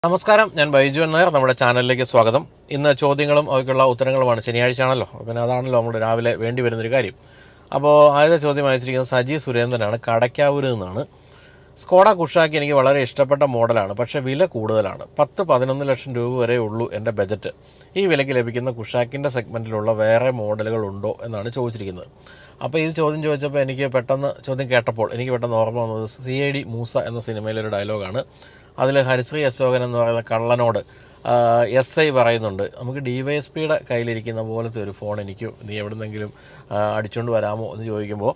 നമസ്കാരം ഞാൻ ബൈജു നായർ നമ്മുടെ ചാനലിലേക്ക് സ്വാഗതം ഇന്ന് ചോദ്യങ്ങളും അവയ്ക്കുള്ള ഉത്തരങ്ങളുമാണ് ശനിയാഴ്ചയാണല്ലോ പിന്നെ അതാണല്ലോ നമ്മൾ രാവിലെ വേണ്ടി വരുന്നൊരു കാര്യം അപ്പോൾ ആദ്യത്തെ ചോദ്യം അയച്ചിരിക്കുന്നത് സജി സുരേന്ദ്രനാണ് കടയ്ക്കാവൂരിൽ നിന്നാണ് സ്കോഡ കുഷാക്കി എനിക്ക് വളരെ ഇഷ്ടപ്പെട്ട മോഡലാണ് പക്ഷേ വില കൂടുതലാണ് പത്ത് പതിനൊന്ന് ലക്ഷം രൂപ വരെ ഉള്ളൂ എൻ്റെ ബജറ്റ് ഈ വിലയ്ക്ക് ലഭിക്കുന്ന കുഷാക്കിൻ്റെ സെഗ്മെൻറ്റിലുള്ള വേറെ മോഡലുകൾ ഉണ്ടോ എന്നാണ് ചോദിച്ചിരിക്കുന്നത് അപ്പോൾ ഈ ചോദ്യം ചോദിച്ചപ്പോൾ എനിക്ക് പെട്ടെന്ന് ചോദ്യം കേട്ടപ്പോൾ എനിക്ക് പെട്ടെന്ന് ഓർമ്മ വന്നത് സി ഐ ഡി മൂസ എന്ന സിനിമയിലൊരു ഡയലോഗാണ് അതിൽ ഹരിശ്രീ അശോകൻ എന്ന് പറയുന്ന കള്ളനോട് എസ് ഐ പറയുന്നുണ്ട് നമുക്ക് ഡി വൈ എസ് പിയുടെ കയ്യിലിരിക്കുന്ന പോലത്തെ ഒരു ഫോൺ എനിക്ക് നീ എവിടുന്നെങ്കിലും ആ, അടിച്ചുകൊണ്ട് വരാമോ എന്ന് ചോദിക്കുമ്പോൾ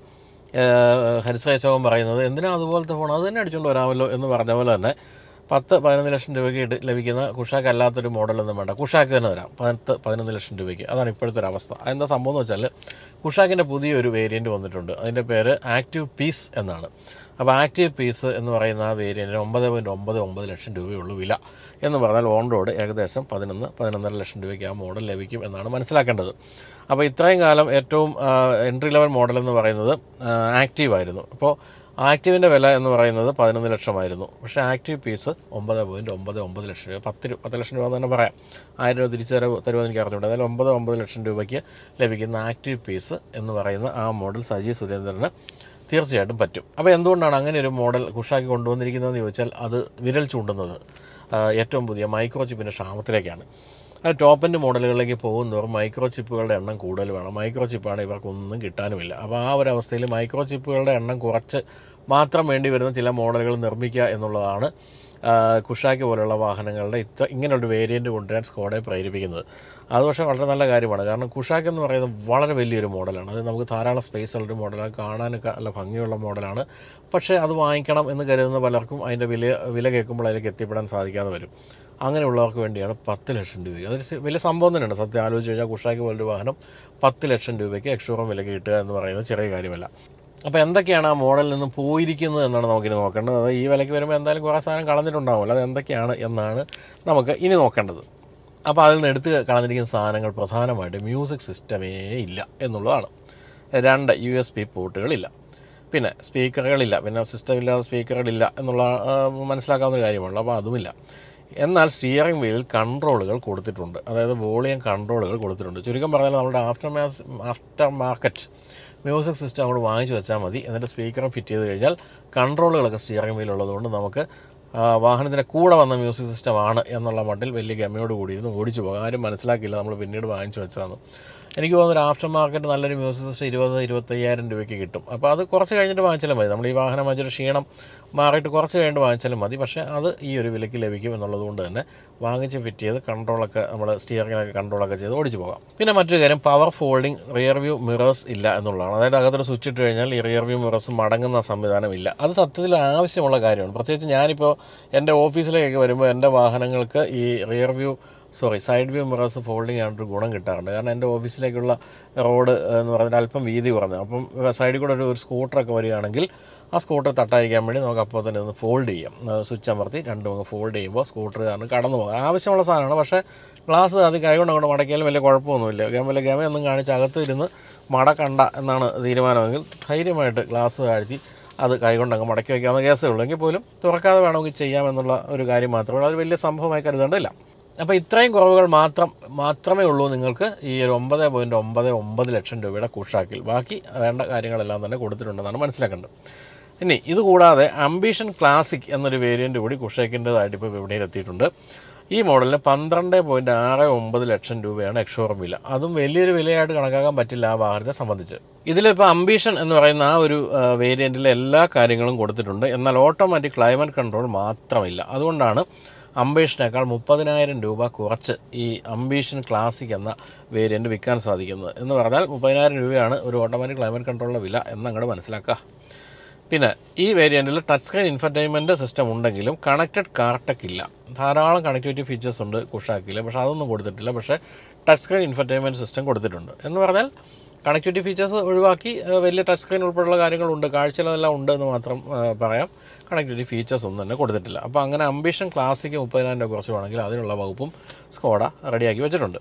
ഹരിശ്രീ അശോകൻ പറയുന്നത് എന്തിനാ അതുപോലത്തെ ഫോൺ അത് തന്നെ അടിച്ചുകൊണ്ട് വരാമല്ലോ എന്ന് പറഞ്ഞ പോലെ തന്നെ പത്ത് പതിനൊന്ന് ലക്ഷം രൂപയ്ക്ക് ഇട്ട് ലഭിക്കുന്ന കുഷാക്ക് അല്ലാത്തൊരു മോഡലൊന്നും വേണ്ട കുഷാക്ക് തന്നെ തരാം പത്ത് പതിനൊന്ന് ലക്ഷം രൂപയ്ക്ക് അതാണ് ഇപ്പോഴത്തെ ഒരു അവസ്ഥ എന്താ സംഭവം എന്ന് വെച്ചാൽ കുഷാക്കിൻ്റെ പുതിയൊരു വേരിയൻറ്റ് വന്നിട്ടുണ്ട് അതിൻ്റെ പേര് ആക്റ്റീവ് പീസ് എന്നാണ് അപ്പോൾ ആക്റ്റീവ് പീസ് എന്ന് പറയുന്ന ആ വേരിയൻറ്റിന് ഒമ്പത് പോയിൻറ്റ് ഒമ്പത് ഒമ്പത് ലക്ഷം രൂപയുള്ളൂ വില എന്ന് പറഞ്ഞാൽ ഓൺ റോഡ് ഏകദേശം പതിനൊന്ന് പതിനൊന്നര ലക്ഷം രൂപയ്ക്ക് ആ മോഡൽ ലഭിക്കും എന്നാണ് മനസ്സിലാക്കേണ്ടത് അപ്പോൾ ഇത്രയും കാലം ഏറ്റവും എൻട്രി ലെവൽ മോഡൽ എന്ന് പറയുന്നത് ആക്റ്റീവ് ആയിരുന്നു അപ്പോൾ ആക്റ്റീവിൻ്റെ വില എന്ന് പറയുന്നത് പതിനൊന്ന് ലക്ഷമായിരുന്നു പക്ഷേ ആക്റ്റീവ് പീസ് ഒമ്പത് പോയിൻറ്റ് ഒമ്പത് ഒമ്പത് ലക്ഷം രൂപ പത്ത് രൂപ പത്ത് ലക്ഷം രൂപ എന്ന് തന്നെ പറയാം ആയിരം രൂപ തിരിച്ചു തരുമോ തരുമെന്ന് എനിക്ക് അറിഞ്ഞുകൊണ്ട് അതായത് ഒമ്പത് ഒമ്പത് ലക്ഷം രൂപയ്ക്ക് ലഭിക്കുന്ന ആക്റ്റീവ് പീസ് എന്ന് പറയുന്ന ആ മോഡൽ സജി സുരേന്ദ്രന് തീർച്ചയായിട്ടും പറ്റും അപ്പോൾ എന്തുകൊണ്ടാണ് അങ്ങനെ ഒരു മോഡൽ കുഷാക്കി കൊണ്ടുവന്നിരിക്കുന്നതെന്ന് ചോദിച്ചാൽ അത് വിരൽ ചൂണ്ടുന്നത് ആ, ഏറ്റവും പുതിയ മൈക്രോ ചിപ്പിൻ്റെ ക്ഷാമത്തിലേക്കാണ് അത് ടോപ്പ് എൻഡ് മോഡലുകളിലേക്ക് പോകുന്നതോറും മൈക്രോ ചിപ്പുകളുടെ എണ്ണം കൂടുതൽ വേണം മൈക്രോ ചിപ്പാണ് ഇവർക്കൊന്നും കിട്ടാനുമില്ല അപ്പോൾ ആ ഒരു അവസ്ഥയിൽ മൈക്രോ ചിപ്പുകളുടെ എണ്ണം കുറച്ച് മാത്രം വേണ്ടി വരുന്ന ചില മോഡലുകൾ നിർമ്മിക്കുക എന്നുള്ളതാണ് ആ, കുഷാക്ക് പോലുള്ള വാഹനങ്ങളുടെ ഇത്ര ഇങ്ങനെയൊരു വേരിയൻറ്റ് കൊണ്ടുവരാൻ സ്കോഡയെ പ്രേരിപ്പിക്കുന്നത് അത് പക്ഷേ വളരെ നല്ല കാര്യമാണ് കാരണം കുഷാക്ക് എന്ന് പറയുന്നത് വളരെ വലിയൊരു മോഡലാണ് അത് നമുക്ക് ധാരാളം സ്പേസ് ഉള്ളൊരു മോഡലാണ് കാണാനൊക്കെ നല്ല ഭംഗിയുള്ള മോഡലാണ് പക്ഷേ അത് വാങ്ങിക്കണം എന്ന് കരുതുന്ന പലർക്കും അതിൻ്റെ വില വില കേൾക്കുമ്പോൾ അതിലേക്ക് എത്തിപ്പെടാൻ സാധിക്കാതെ വരും അങ്ങനെയുള്ളവർക്ക് വേണ്ടിയാണ് പത്ത് ലക്ഷം രൂപ അതൊരു സി- വലിയ സംഭവം തന്നെയാണ് സത്യം ആലോചിച്ച് കഴിഞ്ഞാൽ കുഷാക്ക് പോലൊരു വാഹനം പത്ത് ലക്ഷം രൂപയ്ക്ക് എക്സ്ഷോറൂം വിലയ്ക്ക് കിട്ടുക എന്ന് പറയുന്നത് ചെറിയ കാര്യമല്ല അപ്പോൾ എന്തൊക്കെയാണ് ആ മോഡലിൽ നിന്നും പോയിരിക്കുന്നത് എന്നാണ് നമുക്കിനി നോക്കേണ്ടത് അത് ഈ വിലയ്ക്ക് വരുമ്പോൾ എന്തായാലും കുറേ സാധനം കളഞ്ഞിട്ടുണ്ടാവുമല്ലോ അത് എന്തൊക്കെയാണ് എന്നാണ് നമുക്ക് ഇനി നോക്കേണ്ടത് അപ്പോൾ അതിൽ നിന്ന് എടുത്ത് കളഞ്ഞിരിക്കുന്ന സാധനങ്ങൾ പ്രധാനമായിട്ട് മ്യൂസിക് സിസ്റ്റമേ ഇല്ല എന്നുള്ളതാണ് രണ്ട് യു എസ് പി പോർട്ടുകളില്ല പിന്നെ സ്പീക്കറുകളില്ല പിന്നെ സിസ്റ്റം ഇല്ലാതെ സ്പീക്കറുകളില്ല എന്നുള്ള ആ, മനസ്സിലാക്കാവുന്ന കാര്യമുള്ളൂ അപ്പോൾ അതുമില്ല എന്നാൽ സ്റ്റിയറിംഗ് വീലിൽ കൺട്രോളുകൾ കൊടുത്തിട്ടുണ്ട് അതായത് വോളിയം കൺട്രോളുകൾ കൊടുത്തിട്ടുണ്ട് ചുരുക്കം പറഞ്ഞാൽ നമ്മുടെ after mass aftermarket music system അങ്ങോട്ട് വാങ്ങിച്ചു വെച്ചാൽ മതി എന്നിട്ട് സ്പീക്കറും ഫിറ്റ് ചെയ്ത് കഴിഞ്ഞാൽ കൺട്രോളുകളൊക്കെ സ്റ്റിയറിംഗ് വീലുള്ളതുകൊണ്ട് നമുക്ക് ആ, വാഹനത്തിൻ്റെ കൂടെ വന്ന മ്യൂസിക് സിസ്റ്റമാണ് എന്നുള്ള മട്ടിൽ വലിയ ഗമയോട് കൂടിയിരുന്ന് ഓടിച്ചു പോകും ആരും മനസ്സിലാക്കില്ല നമ്മൾ പിന്നീട് വാങ്ങിച്ചു വെച്ചതാണ് എനിക്ക് തോന്നുന്നു ഒരു ആഫ്റ്റർ മാർക്കറ്റ് നല്ലൊരു മ്യൂസിക് സിസ്റ്റം ഇരുപത് ഇരുപത്തയ്യായിരം രൂപയ്ക്ക് കിട്ടും അപ്പോൾ അത് കുറച്ച് കഴിഞ്ഞിട്ട് വാങ്ങിച്ചാലും മതി നമ്മൾ ഈ വാഹനം വാങ്ങിച്ചൊരു ക്ഷീണം മാറിയിട്ട് കുറച്ച് കഴിഞ്ഞിട്ട് വാങ്ങിച്ചാലും മതി പക്ഷേ അത് ഈ ഒരു വിലയ്ക്ക് ലഭിക്കും എന്നുള്ളത് കൊണ്ട് തന്നെ വാങ്ങിച്ച് ഫിറ്റ് ചെയ്ത് കൺട്രോളൊക്കെ നമ്മൾ സ്റ്റിയറിങ്ങിനൊക്കെ കൺട്രോളൊക്കെ ചെയ്ത് ഓടിച്ചു പോകാം പിന്നെ മറ്റൊരു കാര്യം power folding rear view mirrors ഇല്ല എന്നുള്ളതാണ് അതായത് അകത്തൊരു സ്വിച്ച് ഇട്ട് കഴിഞ്ഞാൽ ഈ റിയർ വ്യൂ മിറേഴ്സ് മടങ്ങുന്ന സംവിധാനം ഇല്ല അത് സത്യത്തിൽ ആവശ്യമുള്ള കാര്യമാണ് പ്രത്യേകിച്ച് ഞാനിപ്പോൾ എൻ്റെ ഓഫീസിലേക്കൊക്കെ വരുമ്പോൾ എൻ്റെ വാഹനങ്ങൾക്ക് ഈ rear view sorry side view mirrors folding ആയിട്ടൊരു ഗുണം കിട്ടാറുണ്ട് കാരണം എൻ്റെ ഓഫീസിലേക്കുള്ള റോഡ് എന്ന് പറഞ്ഞാൽ അല്പം വീതി കുറഞ്ഞു അപ്പം സൈഡിൽ കൂടെ ഒരു ഒരു സ്കൂട്ടറൊക്കെ വരികയാണെങ്കിൽ ആ സ്കൂട്ടർ തട്ടായിരിക്കാൻ വേണ്ടി നമുക്ക് അപ്പോൾ തന്നെ ഒന്ന് ഫോൾഡ് ചെയ്യാം സ്വിച്ച് അമർത്തി രണ്ടും അങ്ങ് ഫോൾഡ് ചെയ്യുമ്പോൾ സ്കൂട്ടർ കാരണം കടന്നു പോകാം ആവശ്യമുള്ള സാധനമാണ് പക്ഷേ ഗ്ലാസ് അത് കൈകൊണ്ട് അങ്ങോട്ട് മടക്കിയാലും വലിയ കുഴപ്പമൊന്നുമില്ല ഗമ വലിയ ഗമയൊന്നും കാണിച്ച് അകത്ത് ഇരുന്ന് മടക്കണ്ട എന്നാണ് തീരുമാനമെങ്കിൽ ധൈര്യമായിട്ട് ഗ്ലാസ് താഴ്ത്തി അത് കൈകൊണ്ട് അങ്ങ് മടക്കി വയ്ക്കാവുന്ന കേസേ ഉള്ളൂ എങ്കിൽ പോലും തുറക്കാതെ വേണമെങ്കിൽ ചെയ്യാമെന്നുള്ള ഒരു കാര്യം മാത്രമേ ഉള്ളൂ അത് വലിയ സംഭവമായി കരുതേണ്ടതില്ല അപ്പോൾ ഇത്രയും കുറവുകൾ മാത്രം മാത്രമേ ഉള്ളൂ നിങ്ങൾക്ക് ഈ ഒരു ഒമ്പത് പോയിൻറ്റ് ഒമ്പത് ഒമ്പത് ലക്ഷം രൂപയുടെ കുഷാക്കിൽ ബാക്കി വേണ്ട കാര്യങ്ങളെല്ലാം തന്നെ കൊടുത്തിട്ടുണ്ടെന്നാണ് മനസ്സിലാക്കേണ്ടത് ഇനി ഇതുകൂടാതെ അംബീഷൻ ക്ലാസിക് എന്നൊരു വേരിയൻ്റ് കൂടി കുഷേക്കിൻ്റെതായിട്ട് ഇപ്പോൾ വിപണിയിൽ എത്തിയിട്ടുണ്ട് ഈ മോഡലിന് പന്ത്രണ്ട് പോയിൻറ്റ് ആറ് ഒമ്പത് ലക്ഷം രൂപയാണ് എക്സ്ഷോറൂം വില അതും വലിയൊരു വിലയായിട്ട് കണക്കാക്കാൻ പറ്റില്ല ആ വാഹനത്തെ സംബന്ധിച്ച് ഇതിലിപ്പോൾ അംബീഷൻ എന്ന് പറയുന്ന ആ ഒരു വേരിയൻറ്റിലെ എല്ലാ കാര്യങ്ങളും കൊടുത്തിട്ടുണ്ട് എന്നാൽ ഓട്ടോമാറ്റിക് ക്ലൈമറ്റ് കൺട്രോൾ മാത്രമില്ല അതുകൊണ്ടാണ് അംബീഷനേക്കാൾ മുപ്പതിനായിരം രൂപ കുറച്ച് ഈ അംബീഷൻ ക്ലാസിക് എന്ന വേരിയൻറ്റ് വിൽക്കാൻ സാധിക്കുന്നത് എന്ന് പറഞ്ഞാൽ മുപ്പതിനായിരം രൂപയാണ് ഒരു ഓട്ടോമാറ്റിക് ക്ലൈമറ്റ് കൺട്രോളിൻ്റെ വില എന്നങ്ങോട്ട് മനസ്സിലാക്കുക പിന്നെ ഈ വേരിയൻറ്റിൽ ടച്ച് സ്ക്രീൻ ഇൻഫർടൈൻമെൻറ്റ് സിസ്റ്റം ഉണ്ടെങ്കിലും കണക്റ്റഡ് കാർടെക് ഇല്ല ധാരാളം കണക്ടിവിറ്റി ഫീച്ചേഴ്സ് ഉണ്ട് കുഷാക്കിൽ പക്ഷേ അതൊന്നും കൊടുത്തിട്ടില്ല പക്ഷേ ടച്ച് സ്ക്രീൻ ഇൻഫർടൈൻമെൻറ്റ് സിസ്റ്റം കൊടുത്തിട്ടുണ്ട് എന്ന് പറഞ്ഞാൽ കണക്ടിവിറ്റി ഫീച്ചേഴ്സ് ഒഴിവാക്കി ആ, വലിയ ടച്ച് സ്ക്രീൻ ഉൾപ്പെടെയുള്ള കാര്യങ്ങളുണ്ട് കാഴ്ചയിലെല്ലാം ഉണ്ട് എന്ന് മാത്രം ആ, പറയാം കണക്ടിവിറ്റി ഫീച്ചേഴ്സ് ഒന്നും തന്നെ കൊടുത്തിട്ടില്ല അപ്പോൾ അങ്ങനെ അംബിഷൻ ക്ലാസിക്ക് മുപ്പതിനായിരം രൂപ കുറച്ച് വേണമെങ്കിൽ അതിനുള്ള വകുപ്പും സ്കോഡ റെഡിയാക്കി വെച്ചിട്ടുണ്ട്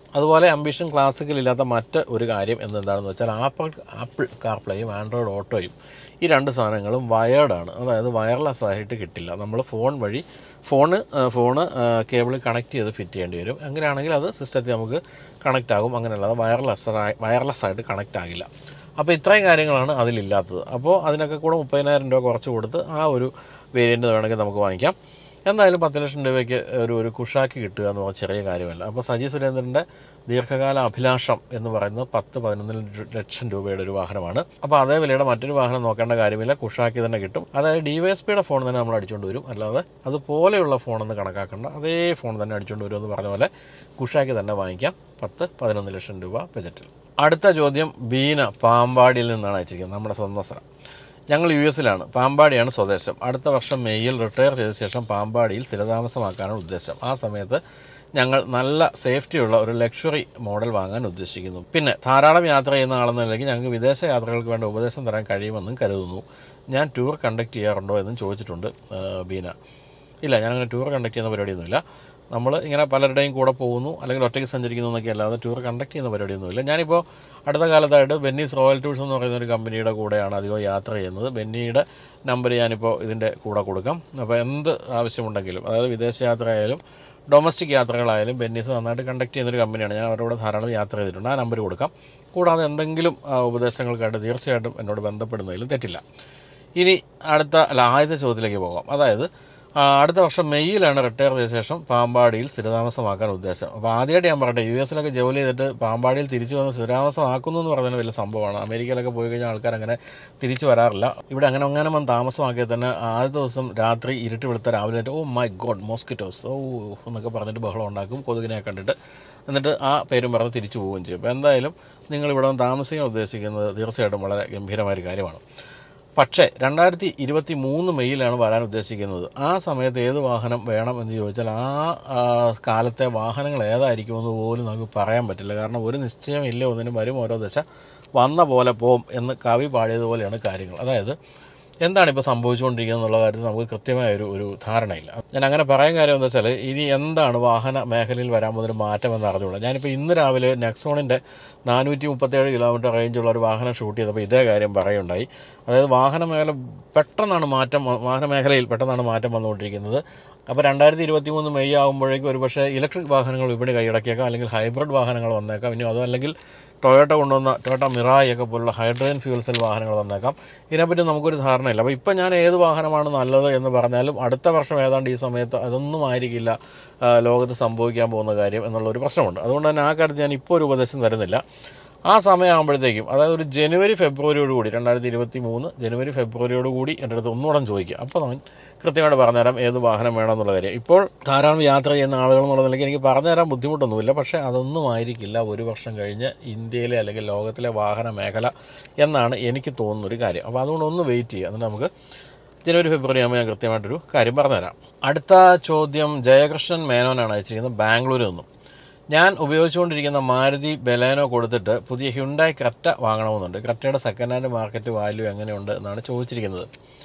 അതുപോലെ അംബിഷൻ ക്ലാസിക്കൽ ഇല്ലാത്ത മറ്റ് ഒരു കാര്യം എന്നെന്താണെന്ന് വെച്ചാൽ ആപ്പിൾ ആപ്പിൾ കാർപ്ലേയും ആൻഡ്രോയിഡ് ഓട്ടോയും ഈ രണ്ട് സാധനങ്ങളും വയേർഡാണ് അതായത് വയർലെസ് ആയിട്ട് കിട്ടില്ല നമ്മൾ ഫോൺ വഴി ഫോണ് ഫോണ് കേബിളിൽ കണക്ട് ചെയ്ത് ഫിറ്റ് ചെയ്യേണ്ടി വരും അങ്ങനെയാണെങ്കിൽ അത് സിസ്റ്റത്തിൽ നമുക്ക് കണക്റ്റ് ആകും അങ്ങനെയല്ലാതെ വയർലെസ് വയർലെസ് ആയിട്ട് കണക്റ്റ് ആകില്ല അപ്പോൾ ഇത്രയും കാര്യങ്ങളാണ് അതിലില്ലാത്തത് അപ്പോൾ അതിനൊക്കെ കൂടെ മുപ്പതിനായിരം രൂപ കുറച്ച് കൊടുത്ത് ആ ഒരു വേരിയൻ്റ് വേണമെങ്കിൽ നമുക്ക് വാങ്ങിക്കാം എന്തായാലും പത്ത് ലക്ഷം രൂപയ്ക്ക് ഒരു ഒരു കുഷാക്കി കിട്ടുക എന്ന് പറഞ്ഞാൽ ചെറിയ കാര്യമല്ല അപ്പോൾ സജി സുരേന്ദ്രൻ്റെ ദീർഘകാല അഭിലാഷം എന്ന് പറയുന്നത് പത്ത് പതിനൊന്ന് ലക്ഷം രൂപയുടെ ഒരു വാഹനമാണ് അപ്പോൾ അതേ വിലയുടെ മറ്റൊരു വാഹനം നോക്കേണ്ട കാര്യമില്ല കുഷാക്കി തന്നെ കിട്ടും അതായത് ഡി വൈ എസ് പിയുടെ ഫോൺ തന്നെ നമ്മൾ അടിച്ചുകൊണ്ട് വരും അല്ലാതെ അതുപോലെയുള്ള ഫോണെന്ന് കണക്കാക്കേണ്ട അതേ ഫോൺ തന്നെ അടിച്ചുകൊണ്ട് വരും എന്ന് പറഞ്ഞ പോലെ കുഷാക്കി തന്നെ വാങ്ങിക്കാം പത്ത് പതിനൊന്ന് ലക്ഷം രൂപ ബജറ്റിൽ അടുത്ത ചോദ്യം ബീന പാമ്പാടിയിൽ നിന്നാണ് അയച്ചിരിക്കുന്നത് നമ്മുടെ സ്വന്തം സ്ഥലം ഞങ്ങൾ യു എസിലാണ് പാമ്പാടിയാണ് സ്വദേശം അടുത്ത വർഷം മെയ്യിൽ റിട്ടയർ ചെയ്ത ശേഷം പാമ്പാടിയിൽ സ്ഥിരതാമസമാക്കാനാണ് ഉദ്ദേശം ആ സമയത്ത് ഞങ്ങൾ നല്ല സേഫ്റ്റിയുള്ള ഒരു ലക്ഷറി മോഡൽ വാങ്ങാൻ ഉദ്ദേശിക്കുന്നു പിന്നെ ധാരാളം യാത്ര ചെയ്യുന്ന ആളെന്ന നിലയ്ക്ക് ഞങ്ങൾക്ക് വിദേശ യാത്രകൾക്ക് വേണ്ട ഉപദേശം തരാൻ കഴിയുമെന്നും കരുതുന്നു ഞാൻ ടൂർ കണ്ടക്ട് ചെയ്യാറുണ്ടോ എന്നും ചോദിച്ചിട്ടുണ്ട് ആ, ബീന ഇല്ല ഞാനങ്ങനെ ടൂർ കണ്ടക്ട് ചെയ്യുന്ന പരിപാടിയൊന്നുമില്ല നമ്മൾ ഇങ്ങനെ പലരുടെയും കൂടെ പോകുന്നു അല്ലെങ്കിൽ ഒറ്റയ്ക്ക് സഞ്ചരിക്കുന്നു എന്നൊക്കെ അല്ലാതെ ടൂർ കണ്ടക്ട് ചെയ്യുന്ന പരിപാടിയൊന്നുമില്ല ഞാനിപ്പോൾ അടുത്ത കാലത്തായിട്ട് ബെന്നീസ് റോയൽ ടൂർസ് എന്ന് പറയുന്ന ഒരു കമ്പനിയുടെ കൂടെയാണ് അധികം യാത്ര ചെയ്യുന്നത് ബെന്നിയുടെ നമ്പർ ഞാനിപ്പോൾ ഇതിൻ്റെ കൂടെ കൊടുക്കാം അപ്പോൾ എന്ത് ആവശ്യമുണ്ടെങ്കിലും അതായത് വിദേശയാത്ര ആയാലും ഡൊമസ്റ്റിക് യാത്രകളായാലും ബെന്നീസ് നന്നായിട്ട് കണ്ടക്ട് ചെയ്യുന്നൊരു കമ്പനിയാണ് ഞാൻ അവരോട് ധാരാളം യാത്ര ചെയ്തിട്ടുണ്ട് ആ നമ്പർ കൊടുക്കാം കൂടാതെ എന്തെങ്കിലും ആ, ഉപദേശങ്ങൾക്കായിട്ട് തീർച്ചയായിട്ടും എന്നോട് ബന്ധപ്പെടുന്നതിലും തെറ്റില്ല ഇനി അടുത്ത അല്ല ആദ്യത്തെ ചോദ്യത്തിലേക്ക് പോകാം അതായത് ആ, അടുത്ത വർഷം മെയ്യിലാണ് റിട്ടയർ ചെയ്ത ശേഷം പാമ്പാടിയിൽ സ്ഥിരതാമസമാക്കാൻ ഉദ്ദേശം അപ്പോൾ ആദ്യമായിട്ട് ഞാൻ പറയട്ടെ യു എസിലൊക്കെ ജോലി ചെയ്തിട്ട് പാമ്പാടിയിൽ തിരിച്ചു വന്ന് സ്ഥിരതാമസമാക്കുന്നു എന്ന് പറയുന്നത് വലിയ സംഭവമാണ് അമേരിക്കയിലൊക്കെ പോയി കഴിഞ്ഞാൽ ആൾക്കാർ അങ്ങനെ തിരിച്ചു വരാറില്ല ഇവിടെ അങ്ങനെ അങ്ങനെ വന്ന് താമസമാക്കിയാൽ തന്നെ ആദ്യ ദിവസം രാത്രി ഇരുട്ട് വെളുത്ത രാവിലെ oh my god mosquitoes oh എന്നൊക്കെ പറഞ്ഞിട്ട് ബഹളം ഉണ്ടാക്കും കൊതുകിനെ കണ്ടിട്ട് എന്നിട്ട് ആ പേരും പറഞ്ഞ് തിരിച്ചു പോവുകയും ചെയ്യും അപ്പോൾ എന്തായാലും നിങ്ങൾ ഇവിടെ വന്ന് താമസിക്കാൻ ഉദ്ദേശിക്കുന്നത് തീർച്ചയായിട്ടും വളരെ ഗംഭീരമായൊരു കാര്യമാണ് പക്ഷേ രണ്ടായിരത്തി ഇരുപത്തി മൂന്ന് മെയ്യിലാണ് വരാൻ ഉദ്ദേശിക്കുന്നത് ആ സമയത്ത് ഏത് വാഹനം വേണം എന്ന് ചോദിച്ചാൽ ആ ആ, കാലത്തെ വാഹനങ്ങൾ ഏതായിരിക്കുമെന്ന് പോലും നമുക്ക് പറയാൻ പറ്റില്ല കാരണം ഒരു നിശ്ചയമില്ല ഒന്നിനും വരും ഓരോ ദശ വന്ന പോലെ പോവും എന്ന് കവി പാടിയതുപോലെയാണ് കാര്യങ്ങൾ അതായത് എന്താണ് ഇപ്പോൾ സംഭവിച്ചുകൊണ്ടിരിക്കുന്നത് എന്നുള്ള കാര്യത്തിൽ നമുക്ക് കൃത്യമായ ഒരു ഒരു ധാരണയില്ല ഞാൻ അങ്ങനെ പറയാൻ കാര്യം എന്താ വെച്ചാൽ ഇനി എന്താണ് വാഹന മേഖലയിൽ വരാൻ പോകുന്നൊരു മാറ്റം എന്ന് അറിഞ്ഞുകൂടാ ഞാനിപ്പോൾ ഇന്ന് രാവിലെ നെക്സോണിൻ്റെ നാനൂറ്റി മുപ്പത്തേഴ് കിലോമീറ്റർ റേഞ്ചുള്ള ഒരു വാഹനം ഷൂട്ട് ചെയ്തപ്പോൾ ഇതേ കാര്യം പറയുണ്ടായി അതായത് വാഹന മേഖല പെട്ടെന്നാണ് മാറ്റം വ- വാഹന മേഖലയിൽ പെട്ടെന്നാണ് മാറ്റം വന്നുകൊണ്ടിരിക്കുന്നത് അപ്പോൾ രണ്ടായിരത്തി ഇരുപത്തി മൂന്ന് മെയ് ആകുമ്പോഴേക്കും ഒരു പക്ഷേ ഇലക്ട്രിക് വാഹനങ്ങൾ വിപണി കൈയടക്കിയേക്കാം അല്ലെങ്കിൽ ഹൈബ്രിഡ് വാഹനങ്ങൾ വന്നേക്കാം ഇനി അതോ അല്ലെങ്കിൽ ടൊയോട്ട കൊണ്ടുവന്ന ടൊയോട്ട മിറായി ഒക്കെ പോലുള്ള ഹൈഡ്രജൻ ഫ്യൂൽ സെൽ വാഹനങ്ങൾ വന്നേക്കാം ഇതിനെപ്പറ്റി നമുക്കൊരു ധാരണയില്ല അപ്പോൾ ഇപ്പം ഞാൻ ഏത് വാഹനമാണ് നല്ലത് എന്ന് പറഞ്ഞാലും അടുത്ത വർഷം ഏതാണ്ട് ഈ സമയത്ത് അതൊന്നും ആയിരിക്കില്ല ആ, ലോകത്ത് സംഭവിക്കാൻ പോകുന്ന കാര്യം എന്നുള്ളൊരു പ്രശ്നമുണ്ട് അതുകൊണ്ട് തന്നെ ആ കാര്യത്തിൽ ഞാൻ ഇപ്പോൾ ഒരു ഉപദേശം തരുന്നില്ല ആ സമയമാകുമ്പോഴത്തേക്കും അതായത് ഒരു ജനുവരി ഫെബ്രുവരിയോട് കൂടി രണ്ടായിരത്തി ഇരുപത്തി മൂന്ന് ജനുവരി ഫെബ്രുവരിയോട് കൂടി എൻ്റെ അടുത്ത് ഒന്നുകൂടെ ചോദിക്കുക അപ്പോൾ അവൻ കൃത്യമായിട്ട് പറഞ്ഞുതരാം ഏത് വാഹനം വേണമെന്നുള്ള കാര്യം ഇപ്പോൾ ധാരാളം യാത്ര ചെയ്യുന്ന ആളുകൾ എന്നുള്ള നിലയ്ക്ക് എനിക്ക് പറഞ്ഞുതരാൻ ബുദ്ധിമുട്ടൊന്നുമില്ല പക്ഷേ അതൊന്നും ആയിരിക്കില്ല ഒരു വർഷം കഴിഞ്ഞ് ഇന്ത്യയിലെ അല്ലെങ്കിൽ ലോകത്തിലെ വാഹന മേഖല എന്നാണ് എനിക്ക് തോന്നുന്നൊരു കാര്യം അപ്പോൾ അതുകൊണ്ട് ഒന്ന് വെയിറ്റ് ചെയ്യുക എന്നിട്ട് നമുക്ക് ജനുവരി ഫെബ്രുവരി ആകുമ്പോൾ ഞാൻ കൃത്യമായിട്ടൊരു കാര്യം പറഞ്ഞുതരാം അടുത്ത ചോദ്യം ജയകൃഷ്ണൻ മേനോനാണ് അയച്ചിരിക്കുന്നത് ബാംഗ്ലൂരിൽ നിന്നും ഞാൻ ഉപയോഗിച്ചുകൊണ്ടിരിക്കുന്ന മാരുതി ബലേനോ കൊടുത്തിട്ട് പുതിയ ഹ്യുണ്ടായി ക്രെറ്റ വാങ്ങണമെന്നുണ്ട് ക്രെറ്റയുടെ സെക്കൻഡ് ഹാൻഡ് മാർക്കറ്റ് വാല്യൂ എങ്ങനെയുണ്ട് എന്നാണ് ചോദിച്ചിരിക്കുന്നത്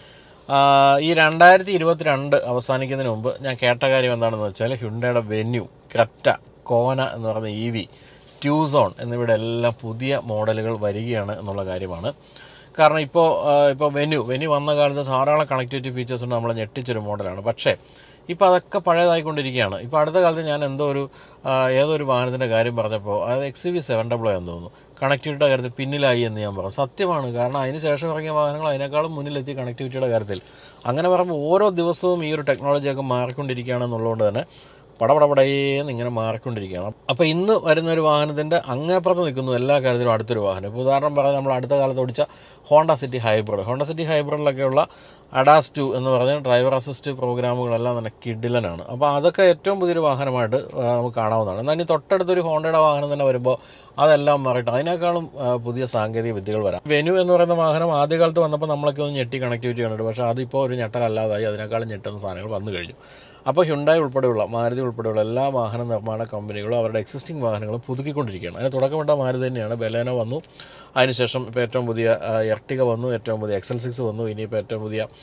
ആ, ഈ രണ്ടായിരത്തി ഇരുപത്തിരണ്ട് അവസാനിക്കുന്നതിന് മുമ്പ് ഞാൻ കേട്ട കാര്യം എന്താണെന്ന് വെച്ചാൽ ഹ്യുണ്ടയുടെ വെന്യൂ ക്രെറ്റ കോന എന്ന് പറയുന്ന ഇ വി ട്യൂസോൺ എന്നിവയുടെ എല്ലാം പുതിയ മോഡലുകൾ വരികയാണ് എന്നുള്ള കാര്യമാണ് കാരണം ഇപ്പോൾ ഇപ്പോൾ വെന്യൂ വെന്യൂ വന്ന കാലത്ത് ധാരാളം കണക്ടിവിറ്റി ഫീച്ചേഴ്സ് ഉണ്ട് നമ്മളെ ഞെട്ടിച്ചൊരു മോഡലാണ് പക്ഷേ ഇപ്പോൾ അതൊക്കെ പഴയതായിക്കൊണ്ടിരിക്കുകയാണ് ഇപ്പോൾ അടുത്ത കാലത്ത് ഞാൻ എന്തോ ഒരു ആ, ഏതോ ഒരു വാഹനത്തിൻ്റെ കാര്യം പറഞ്ഞപ്പോൾ അത് എക്സ് വി സെവൻ ഡബിൾ എന്ന് തോന്നുന്നു കണക്ടിവിറ്റിയുടെ കാര്യത്തിൽ പിന്നിലായി എന്ന് ഞാൻ പറഞ്ഞു സത്യമാണ് കാരണം അതിന് ശേഷം ഇറങ്ങിയ വാഹനങ്ങൾ അതിനേക്കാളും മുന്നിലെത്തി കണക്ടിവിറ്റിയുടെ കാര്യത്തിൽ അങ്ങനെ പറയുമ്പോൾ ഓരോ ദിവസവും ഈ ഒരു ടെക്നോളജിയൊക്കെ മാറിക്കൊണ്ടിരിക്കുകയാണെന്നുള്ളതുകൊണ്ട് തന്നെ പടപടപടയേന്ന് ഇങ്ങനെ മാറിക്കൊണ്ടിരിക്കുകയാണ് അപ്പോൾ ഇന്ന് വരുന്ന ഒരു വാഹനത്തിൻ്റെ അങ്ങേപ്പുറത്ത് നിൽക്കുന്നു എല്ലാ കാര്യത്തിലും അടുത്തൊരു വാഹനം ഇപ്പോൾ ഉദാഹരണം പറയാൻ നമ്മൾ അടുത്ത കാലത്ത് ഓടിച്ച Honda City hybrid Honda City ഹൈബ്രിഡിലൊക്കെയുള്ള അഡാസ് ടു എന്ന് പറഞ്ഞ ഡ്രൈവർ അസിസ്റ്റ് പ്രോഗ്രാമുകളെല്ലാം തന്നെ കിഡിലനാണ് അപ്പോൾ അതൊക്കെ ഏറ്റവും പുതിയൊരു വാഹനമായിട്ട് ആ, നമുക്ക് കാണാവുന്നതാണ് എന്നാൽ ഇനി തൊട്ടടുത്തൊരു ഹോണ്ടയുടെ വാഹനം തന്നെ വരുമ്പോൾ അതെല്ലാം മാറിയിട്ട് അതിനേക്കാളും ആ, പുതിയ സാങ്കേതിക വിദ്യകൾ വരാം വെനു എന്ന് പറയുന്ന വാഹനം ആദ്യകാലത്ത് വന്നപ്പോൾ നമ്മളൊക്കെ ഒന്ന് ഞെട്ടി കണക്ടിവിറ്റി കണ്ടിട്ട് പക്ഷേ അതിപ്പോൾ ഒരു ഞെട്ടലല്ലാതായി അതിനേക്കാളും ഞെട്ടുന്ന സാധനങ്ങൾ വന്നു കഴിഞ്ഞു അപ്പോൾ ഹ്യുണ്ടായി ഉൾപ്പെടെയുള്ള മാരുതി ഉൾപ്പെടെയുള്ള എല്ലാ വാഹന നിർമ്മാണ കമ്പനികളും അവരുടെ എക്സിസ്റ്റിംഗ് വാഹനങ്ങളും പുതുക്കിക്കൊണ്ടിരിക്കുകയാണ് അതിന് തുടക്കമിട്ട മാരുതി തന്നെയാണ് ബലേനോ വന്നു അതിനുശേഷം ഇപ്പോൾ ഏറ്റവും പുതിയ ആ, എർട്ടിക വന്നു ഏറ്റവും പുതിയ എക്സൽ സിക്സ് വന്നു ഇനിയിപ്പോൾ ഏറ്റവും പുതിയ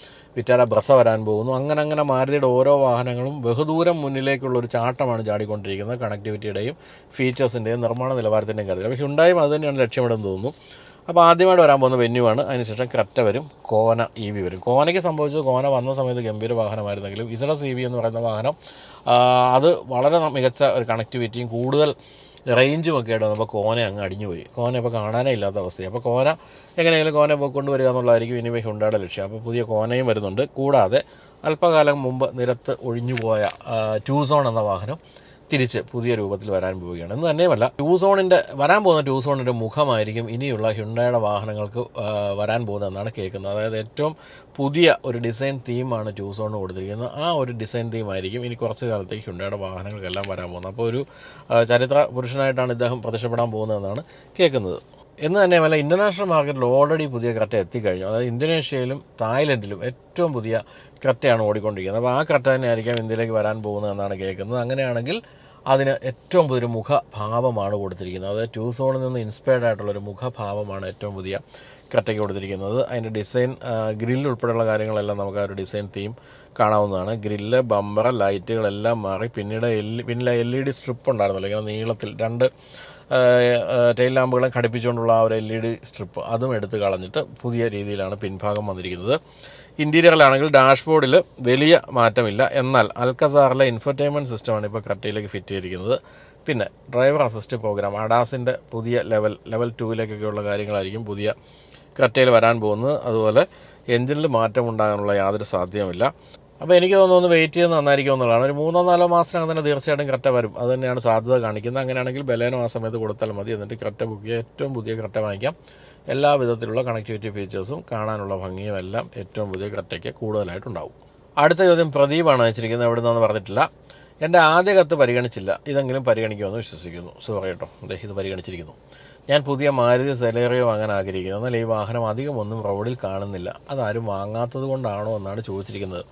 വിറ്റാര ബ്രസ വരാൻ പോകുന്നു അങ്ങനെ അങ്ങനെ മാരുതിയുടെ ഓരോ വാഹനങ്ങളും ബഹുദൂരം മുന്നിലേക്കുള്ള ഒരു ചാട്ടമാണ് ചാടിക്കൊണ്ടിരിക്കുന്നത് കണക്ടിവിറ്റിയുടെയും ഫീച്ചേഴ്സിൻ്റെയും നിർമ്മാണ നിലവാരത്തിൻ്റെയും കാര്യത്തിൽ അപ്പോൾ ഹുണ്ടായും അത് തന്നെയാണ് ലക്ഷ്യമിടെന്ന് തോന്നുന്നു അപ്പോൾ ആദ്യമായിട്ട് വരാൻ പോകുന്ന വെന്യുവാണ് അതിനുശേഷം ക്രെറ്റ വരും കോന ഇ വി വരും കോനയ്ക്ക് സംഭവിച്ചത് കോന വന്ന സമയത്ത് ഗംഭീര വാഹനമായിരുന്നെങ്കിലും ഇസഡസ് ഇ വി എന്ന് പറയുന്ന വാഹനം ആ, അത് വളരെ മികച്ച ഒരു കണക്ടിവിറ്റിയും കൂടുതൽ റേഞ്ചും ഒക്കെ ആയിട്ട് വന്നപ്പോൾ കോന അങ്ങ് അടിഞ്ഞു പോയി കോന ഇപ്പോൾ കാണാനേ ഇല്ലാത്ത അവസ്ഥയാണ് അപ്പോൾ കോന എങ്ങനെയെങ്കിലും കോന പോയിക്കൊണ്ട് വരിക എന്നുള്ളതായിരിക്കും ഇനി ഹുണ്ടായുടെ ലക്ഷ്യം അപ്പോൾ പുതിയ കോനയും വരുന്നുണ്ട് കൂടാതെ അല്പകാലം മുമ്പ് നിരത്ത് ഒഴിഞ്ഞുപോയ ടൂ സോൺ എന്ന വാഹനം തിരിച്ച് പുതിയ രൂപത്തിൽ വരാൻ പോവുകയാണ് എന്ന് തന്നെയുമല്ല ടൂ സോണിൻ്റെ വരാൻ പോകുന്ന ടൂ സോണിൻ്റെ മുഖമായിരിക്കും ഇനിയുള്ള ഹ്യുണ്ടായുടെ വാഹനങ്ങൾക്ക് ആ, വരാൻ പോകുന്നതെന്നാണ് കേൾക്കുന്നത് അതായത് ഏറ്റവും പുതിയ ഒരു ഡിസൈൻ തീമാണ് ടൂ സോണിന് കൊടുത്തിരിക്കുന്നത് ആ ഒരു ഡിസൈൻ തീമായിരിക്കും ഇനി കുറച്ച് കാലത്തേക്ക് ഹ്യുണ്ടായുടെ വാഹനങ്ങൾക്കെല്ലാം വരാൻ പോകുന്നത് അപ്പോൾ ഒരു ആ, ചരിത്ര പുരുഷനായിട്ടാണ് ഇദ്ദേഹം പ്രത്യക്ഷപ്പെടാൻ പോകുന്നതെന്നാണ് കേൾക്കുന്നത് എന്ന് തന്നെയുമല്ല ഇൻ്റർനാഷണൽ മാർക്കറ്റിൽ ഓൾറെഡി പുതിയ ക്രെറ്റ എത്തിക്കഴിഞ്ഞു അതായത് ഇന്തോനേഷ്യയിലും തായ്ലൻഡിലും ഏറ്റവും പുതിയ ക്രെറ്റയാണ് ഓടിക്കൊണ്ടിരിക്കുന്നത് അപ്പോൾ ആ ക്രെറ്റ തന്നെയായിരിക്കാം ഇന്ത്യയിലേക്ക് വരാൻ പോകുന്നതെന്നാണ് കേൾക്കുന്നത് അങ്ങനെയാണെങ്കിൽ അതിന് ഏറ്റവും പുതിയൊരു മുഖഭാവമാണ് കൊടുത്തിരിക്കുന്നത് അതായത് ടൂ സോണിൽ നിന്ന് ഇൻസ്പയർഡ് ആയിട്ടുള്ളൊരു മുഖഭാവമാണ് ഏറ്റവും പുതിയ ക്രെറ്റയ്ക്ക് കൊടുത്തിരിക്കുന്നത് അതിൻ്റെ ഡിസൈൻ ഗ്രില്ല് ഉൾപ്പെടെയുള്ള കാര്യങ്ങളെല്ലാം നമുക്ക് ആ ഒരു ഡിസൈൻ തീം കാണാവുന്നതാണ് ഗ്രില്ല് ബമ്പർ ലൈറ്റുകളെല്ലാം മാറി പിന്നീട് എൽ പിന്നിലെ എൽ ഇ ഡി സ്ട്രിപ്പ് ഉണ്ടായിരുന്നല്ലോ ഇങ്ങനെ നീളത്തിൽ രണ്ട് ടെയിൽ ലാമ്പുകളെ ഘടിപ്പിച്ചുകൊണ്ടുള്ള ആ ഒരു എൽ ഇ ഡി സ്ട്രിപ്പ് അതും എടുത്ത് കളഞ്ഞിട്ട് പുതിയ രീതിയിലാണ് പിൻഭാഗം വന്നിരിക്കുന്നത് ഇൻറ്റീരിയറിലാണെങ്കിൽ ഡാഷ്ബോർഡിൽ വലിയ മാറ്റമില്ല എന്നാൽ അൽക്കസാറിലെ ഇൻഫർടൈൻമെൻറ്റ് സിസ്റ്റമാണ് ഇപ്പോൾ കറക്റ്റിലേക്ക് ഫിറ്റ് ചെയ്തിരിക്കുന്നത് പിന്നെ ഡ്രൈവർ അസിസ്റ്റ് പ്രോഗ്രാം അഡാസിൻ്റെ പുതിയ ലെവൽ ലെവൽ ടൂവിലേക്കൊക്കെയുള്ള കാര്യങ്ങളായിരിക്കും പുതിയ ക്രെറ്റയിൽ വരാൻ പോകുന്നത് അതുപോലെ എഞ്ചിനിൽ മാറ്റം ഉണ്ടാകാനുള്ള യാതൊരു സാധ്യതയുമില്ല അപ്പോൾ എനിക്ക് തോന്നുന്നു ഒന്ന് വെയിറ്റ് ചെയ്ത് നന്നായിരിക്കും എന്നുള്ളതാണ് ഒരു മൂന്നോ നാലോ മാസത്തിനകം തന്നെ തീർച്ചയായിട്ടും ക്രെറ്റ വരും അത് തന്നെയാണ് സാധ്യത കാണിക്കുന്നത് അങ്ങനെയാണെങ്കിൽ ബലേനോ ആ സമയത്ത് കൊടുത്താൽ മതി എന്നിട്ട് ക്രെറ്റ ബുക്ക് ചെയ്യുക ഏറ്റവും പുതിയ ക്രെറ്റ വാങ്ങിക്കാം എല്ലാ വിധത്തിലുള്ള കണക്ടിവിറ്റി ഫീച്ചേഴ്സും കാണാനുള്ള ഭംഗിയും എല്ലാം ഏറ്റവും പുതിയ ക്രെറ്റയ്ക്ക് കൂടുതലായിട്ടുണ്ടാവും അടുത്ത ചോദ്യം പ്രദീപാണ് അയച്ചിരിക്കുന്നത് എവിടെ നിന്നാന്ന് പറഞ്ഞിട്ടില്ല എൻ്റെ ആദ്യ കത്ത് പരിഗണിച്ചില്ല ഇതെങ്കിലും പരിഗണിക്കുമെന്ന് വിശ്വസിക്കുന്നു സോറി കേട്ടോ ദേ ഇത് പരിഗണിച്ചിരിക്കുന്നു ഞാൻ പുതിയ മാരുതി സെലേറിയോ വാങ്ങാൻ ആഗ്രഹിക്കുന്നു എന്നാൽ ഈ വാഹനം അധികം ഒന്നും റോഡിൽ കാണുന്നില്ല അതാരും വാങ്ങാത്തത് കൊണ്ടാണോ എന്നാണ് ചോദിച്ചിരിക്കുന്നത്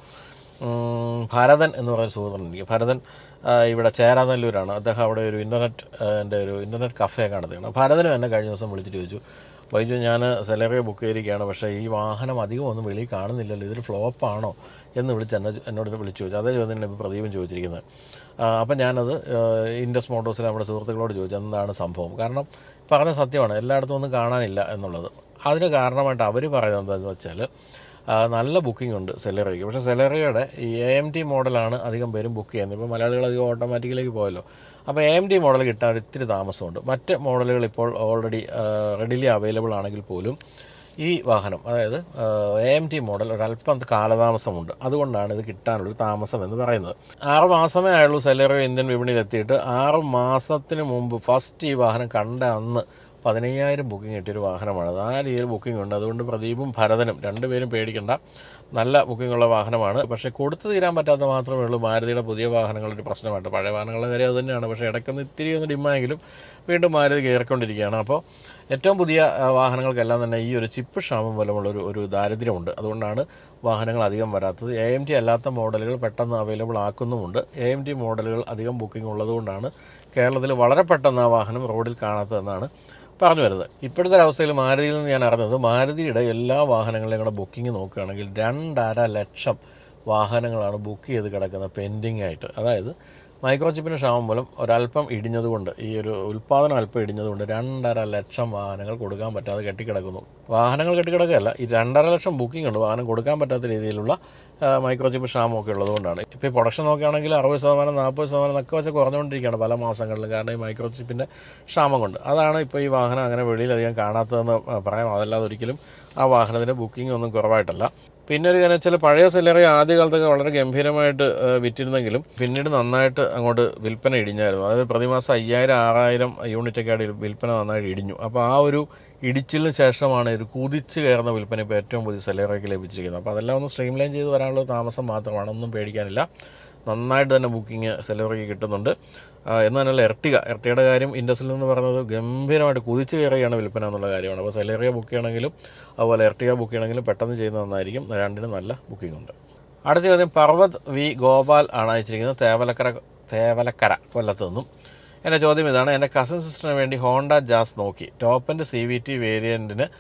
ഉം, ഭരതൻ എന്ന് പറയുന്ന സുഹൃത്തുണ്ട് എനിക്ക് ഭരതൻ ആ, ഇവിടെ ചേരാനല്ലൂരാണ് അദ്ദേഹം അവിടെ ഒരു ഇൻ്റർനെറ്റ് എൻ്റെ ഒരു ഇൻ്റർനെറ്റ് കഫേ കാണുന്നതാണ് ഭരതനും എന്നെ കഴിഞ്ഞ ദിവസം വിളിച്ചിട്ട് ചോദിച്ചു വൈജു ഞാൻ സെലറിയോ ബുക്ക് ചെയ്തിരിക്കുകയാണ് പക്ഷേ ഈ വാഹനം അധികം ഒന്നും വെളിയിൽ കാണുന്നില്ലല്ലോ ഇതൊരു ഫ്ലോപ്പാണോ എന്ന് വിളിച്ച് എന്നെ എന്നോട് വിളിച്ചു ചോദിച്ചു അതേ ചോദ്യം തന്നെ ഇപ്പോൾ പ്രദീപൻ ചോദിച്ചിരിക്കുന്നത് ആ, അപ്പം ഞാനത് ആ, ഇൻഡസ് മോട്ടോഴ്സിലെ നമ്മുടെ സുഹൃത്തുക്കളോട് ചോദിച്ചു എന്താണ് സംഭവം കാരണം പറഞ്ഞ സത്യമാണ് എല്ലായിടത്തും ഒന്നും കാണാനില്ല എന്നുള്ളത് അതിന് കാരണമായിട്ട് അവർ പറയുന്നത് എന്താണെന്ന് വെച്ചാൽ ആ, നല്ല ബുക്കിംഗ് ഉണ്ട് സെലറിക്ക് പക്ഷേ സെലറിയുടെ ഈ എ എം ടി മോഡലാണ് അധികം പേരും ബുക്ക് ചെയ്യുന്നത് ഇപ്പോൾ മലയാളികൾ അധികം ഓട്ടോമാറ്റിക്കിലേക്ക് പോയല്ലോ അപ്പോൾ എ എം ടി മോഡൽ കിട്ടാൻ ഒരു ഇത്തിരി താമസമുണ്ട് മറ്റ് മോഡലുകൾ ഇപ്പോൾ ഓൾറെഡി റെഡിലി അവൈലബിൾ ആണെങ്കിൽ പോലും ഈ വാഹനം അതായത് എ എം ടി മോഡൽ ഒരല്പം കാലതാമസമുണ്ട് അതുകൊണ്ടാണ് ഇത് കിട്ടാനുള്ളൊരു താമസം എന്ന് പറയുന്നത് ആറ് മാസമേ ആയുള്ളൂ സെലറിയോ ഇന്ത്യൻ വിപണിയിൽ എത്തിയിട്ട് ആറ് മാസത്തിന് മുമ്പ് ഫസ്റ്റ് ഈ വാഹനം കണ്ട അന്ന് പതിനയ്യായിരം ബുക്കിംഗ് കിട്ടിയൊരു വാഹനമാണ് അത് ആ രീതിയിൽ ബുക്കിംഗ് ഉണ്ട് അതുകൊണ്ട് പ്രദീപും ഭരതനും രണ്ടുപേരും പേടിക്കേണ്ട നല്ല ബുക്കിംഗ് ഉള്ള വാഹനമാണ് പക്ഷേ കൊടുത്തു തീരാൻ പറ്റാത്ത മാത്രമേ ഉള്ളൂ മാരുതിയുടെ പുതിയ വാഹനങ്ങളുടെ പ്രശ്നമായിട്ട് പഴയ വാഹനങ്ങളുടെ കാര്യം അത് തന്നെയാണ് പക്ഷേ ഇടയ്ക്കൊന്ന് ഇത്തിരി ഒന്ന് ഡിമ്മായെങ്കിലും വീണ്ടും മാരുതി കയറിക്കൊണ്ടിരിക്കുകയാണ് അപ്പോൾ ഏറ്റവും പുതിയ ആ, വാഹനങ്ങൾക്കെല്ലാം തന്നെ ഈ ഒരു ചിപ്പ് ക്ഷാമം മൂലമുള്ള ഒരു ഒരു ദാരിദ്ര്യമുണ്ട് അതുകൊണ്ടാണ് വാഹനങ്ങൾ അധികം വരാത്തത് എ എം ടി അല്ലാത്ത മോഡലുകൾ പെട്ടെന്ന് അവൈലബിൾ ആക്കുന്നുമുണ്ട് എ എം ടി മോഡലുകൾ അധികം ബുക്കിംഗ് ഉള്ളതുകൊണ്ടാണ് കേരളത്തിൽ വളരെ പെട്ടെന്ന് ആ വാഹനം റോഡിൽ കാണാത്തതെന്നാണ് പറഞ്ഞു വരുന്നത് ഇപ്പോഴത്തെ ഒരു അവസ്ഥയിൽ മാരുതിയിൽ നിന്ന് ഞാൻ അറിഞ്ഞത് മാരുതിയുടെ എല്ലാ വാഹനങ്ങളുടെയും കൂടെ ബുക്കിംഗ് നോക്കുകയാണെങ്കിൽ രണ്ടര ലക്ഷം വാഹനങ്ങളാണ് ബുക്ക് ചെയ്ത് കിടക്കുന്നത് പെൻഡിങ് ആയിട്ട് അതായത് മൈക്രോ ചിപ്പിന് ക്ഷാമം മൂലം ഒരല്പം ഇടിഞ്ഞതുകൊണ്ട് ഈ ഒരു ഉൽപ്പാദനം അല്പം ഇടിഞ്ഞതുകൊണ്ട് രണ്ടര ലക്ഷം വാഹനങ്ങൾ കൊടുക്കാൻ പറ്റാതെ കെട്ടിക്കിടക്കുന്നു വാഹനങ്ങൾ കെട്ടിക്കിടക്കുകയല്ല ഈ രണ്ടര ലക്ഷം ബുക്കിംഗ് ഉണ്ട് വാഹനം കൊടുക്കാൻ പറ്റാത്ത രീതിയിലുള്ള ആ, മൈക്രോ ചിപ്പ് ക്ഷാമമൊക്കെ ഉള്ളതുകൊണ്ടാണ് ഇപ്പോൾ ഈ പ്രൊഡക്ഷൻ നോക്കുകയാണെങ്കിൽ അറുപത് ശതമാനം നാൽപ്പത് ശതമാനം ഒക്കെ വെച്ച് കുറഞ്ഞുകൊണ്ടിരിക്കുകയാണ് പല മാസങ്ങളിലും കാരണം ഈ മൈക്രോ ചിപ്പിൻ്റെ ക്ഷാമം കൊണ്ട് അതാണ് ഇപ്പോൾ ഈ വാഹനം അങ്ങനെ വെളിയിലധികം കാണാത്തതെന്ന് പറയാം അതല്ലാതെ ഒരിക്കലും ആ വാഹനത്തിൻ്റെ ബുക്കിംഗ് ഒന്നും കുറവായിട്ടല്ല പിന്നെ ഒരു കാര്യം വെച്ചാൽ പഴയ സെല്ലറി ആദ്യ കാലത്തൊക്കെ വളരെ ഗംഭീരമായിട്ട് ആ, വിറ്റിരുന്നെങ്കിലും പിന്നീട് നന്നായിട്ട് അങ്ങോട്ട് വിൽപ്പന ഇടിഞ്ഞായിരുന്നു അതായത് പ്രതിമാസം അയ്യായിരം ആറായിരം യൂണിറ്റൊക്കെ ആയിട്ട് വിൽപ്പന നന്നായിട്ട് ഇടിഞ്ഞു അപ്പോൾ ആ ഒരു ഇടിച്ചിലിന് ശേഷമാണ് ഒരു കുതിച്ച് കയറുന്ന വിൽപ്പന ഇപ്പോൾ ഏറ്റവും പുതിയ സെല്ലറിക്ക് ലഭിച്ചിരിക്കുന്നത് അപ്പോൾ അതെല്ലാം ഒന്ന് സ്ട്രീം ലൈൻ ചെയ്ത് വരാനുള്ള താമസം മാത്രമാണ് ഒന്നും പേടിക്കാനില്ല നന്നായിട്ട് തന്നെ ബുക്കിംഗ് സെലറിക്ക് കിട്ടുന്നുണ്ട് ആ, എന്ന് തന്നെയല്ല എർട്ടിക എർട്ടിയുടെ കാര്യം ഇൻഡസ്ട്രിയിൽ നിന്ന് പറഞ്ഞത് ഗംഭീരമായിട്ട് കുതിച്ച് കയറുകയാണ് വിൽപ്പന എന്നുള്ള കാര്യമാണ് അപ്പോൾ സെലേറിയ ബുക്ക് ചെയ്യണമെങ്കിലും അതുപോലെ എർട്ടിക ബുക്ക് ചെയ്യണമെങ്കിലും പെട്ടെന്ന് ചെയ്യുന്നത് നന്നായിരിക്കും രണ്ടിനും നല്ല ബുക്കിംഗ് ഉണ്ട് അടുത്ത ചോദ്യം പർവ്വത് വി ഗോപാൽ ആണ് അയച്ചിരിക്കുന്നത് തേവലക്കര തേവലക്കര കൊല്ലത്ത് നിന്നും എൻ്റെ ചോദ്യം ഇതാണ് എൻ്റെ കസിൻ സിസ്റ്ററിന് വേണ്ടി ഹോണ്ട ജാസ് നോക്കി top end C V T വേരിയൻറ്റിന്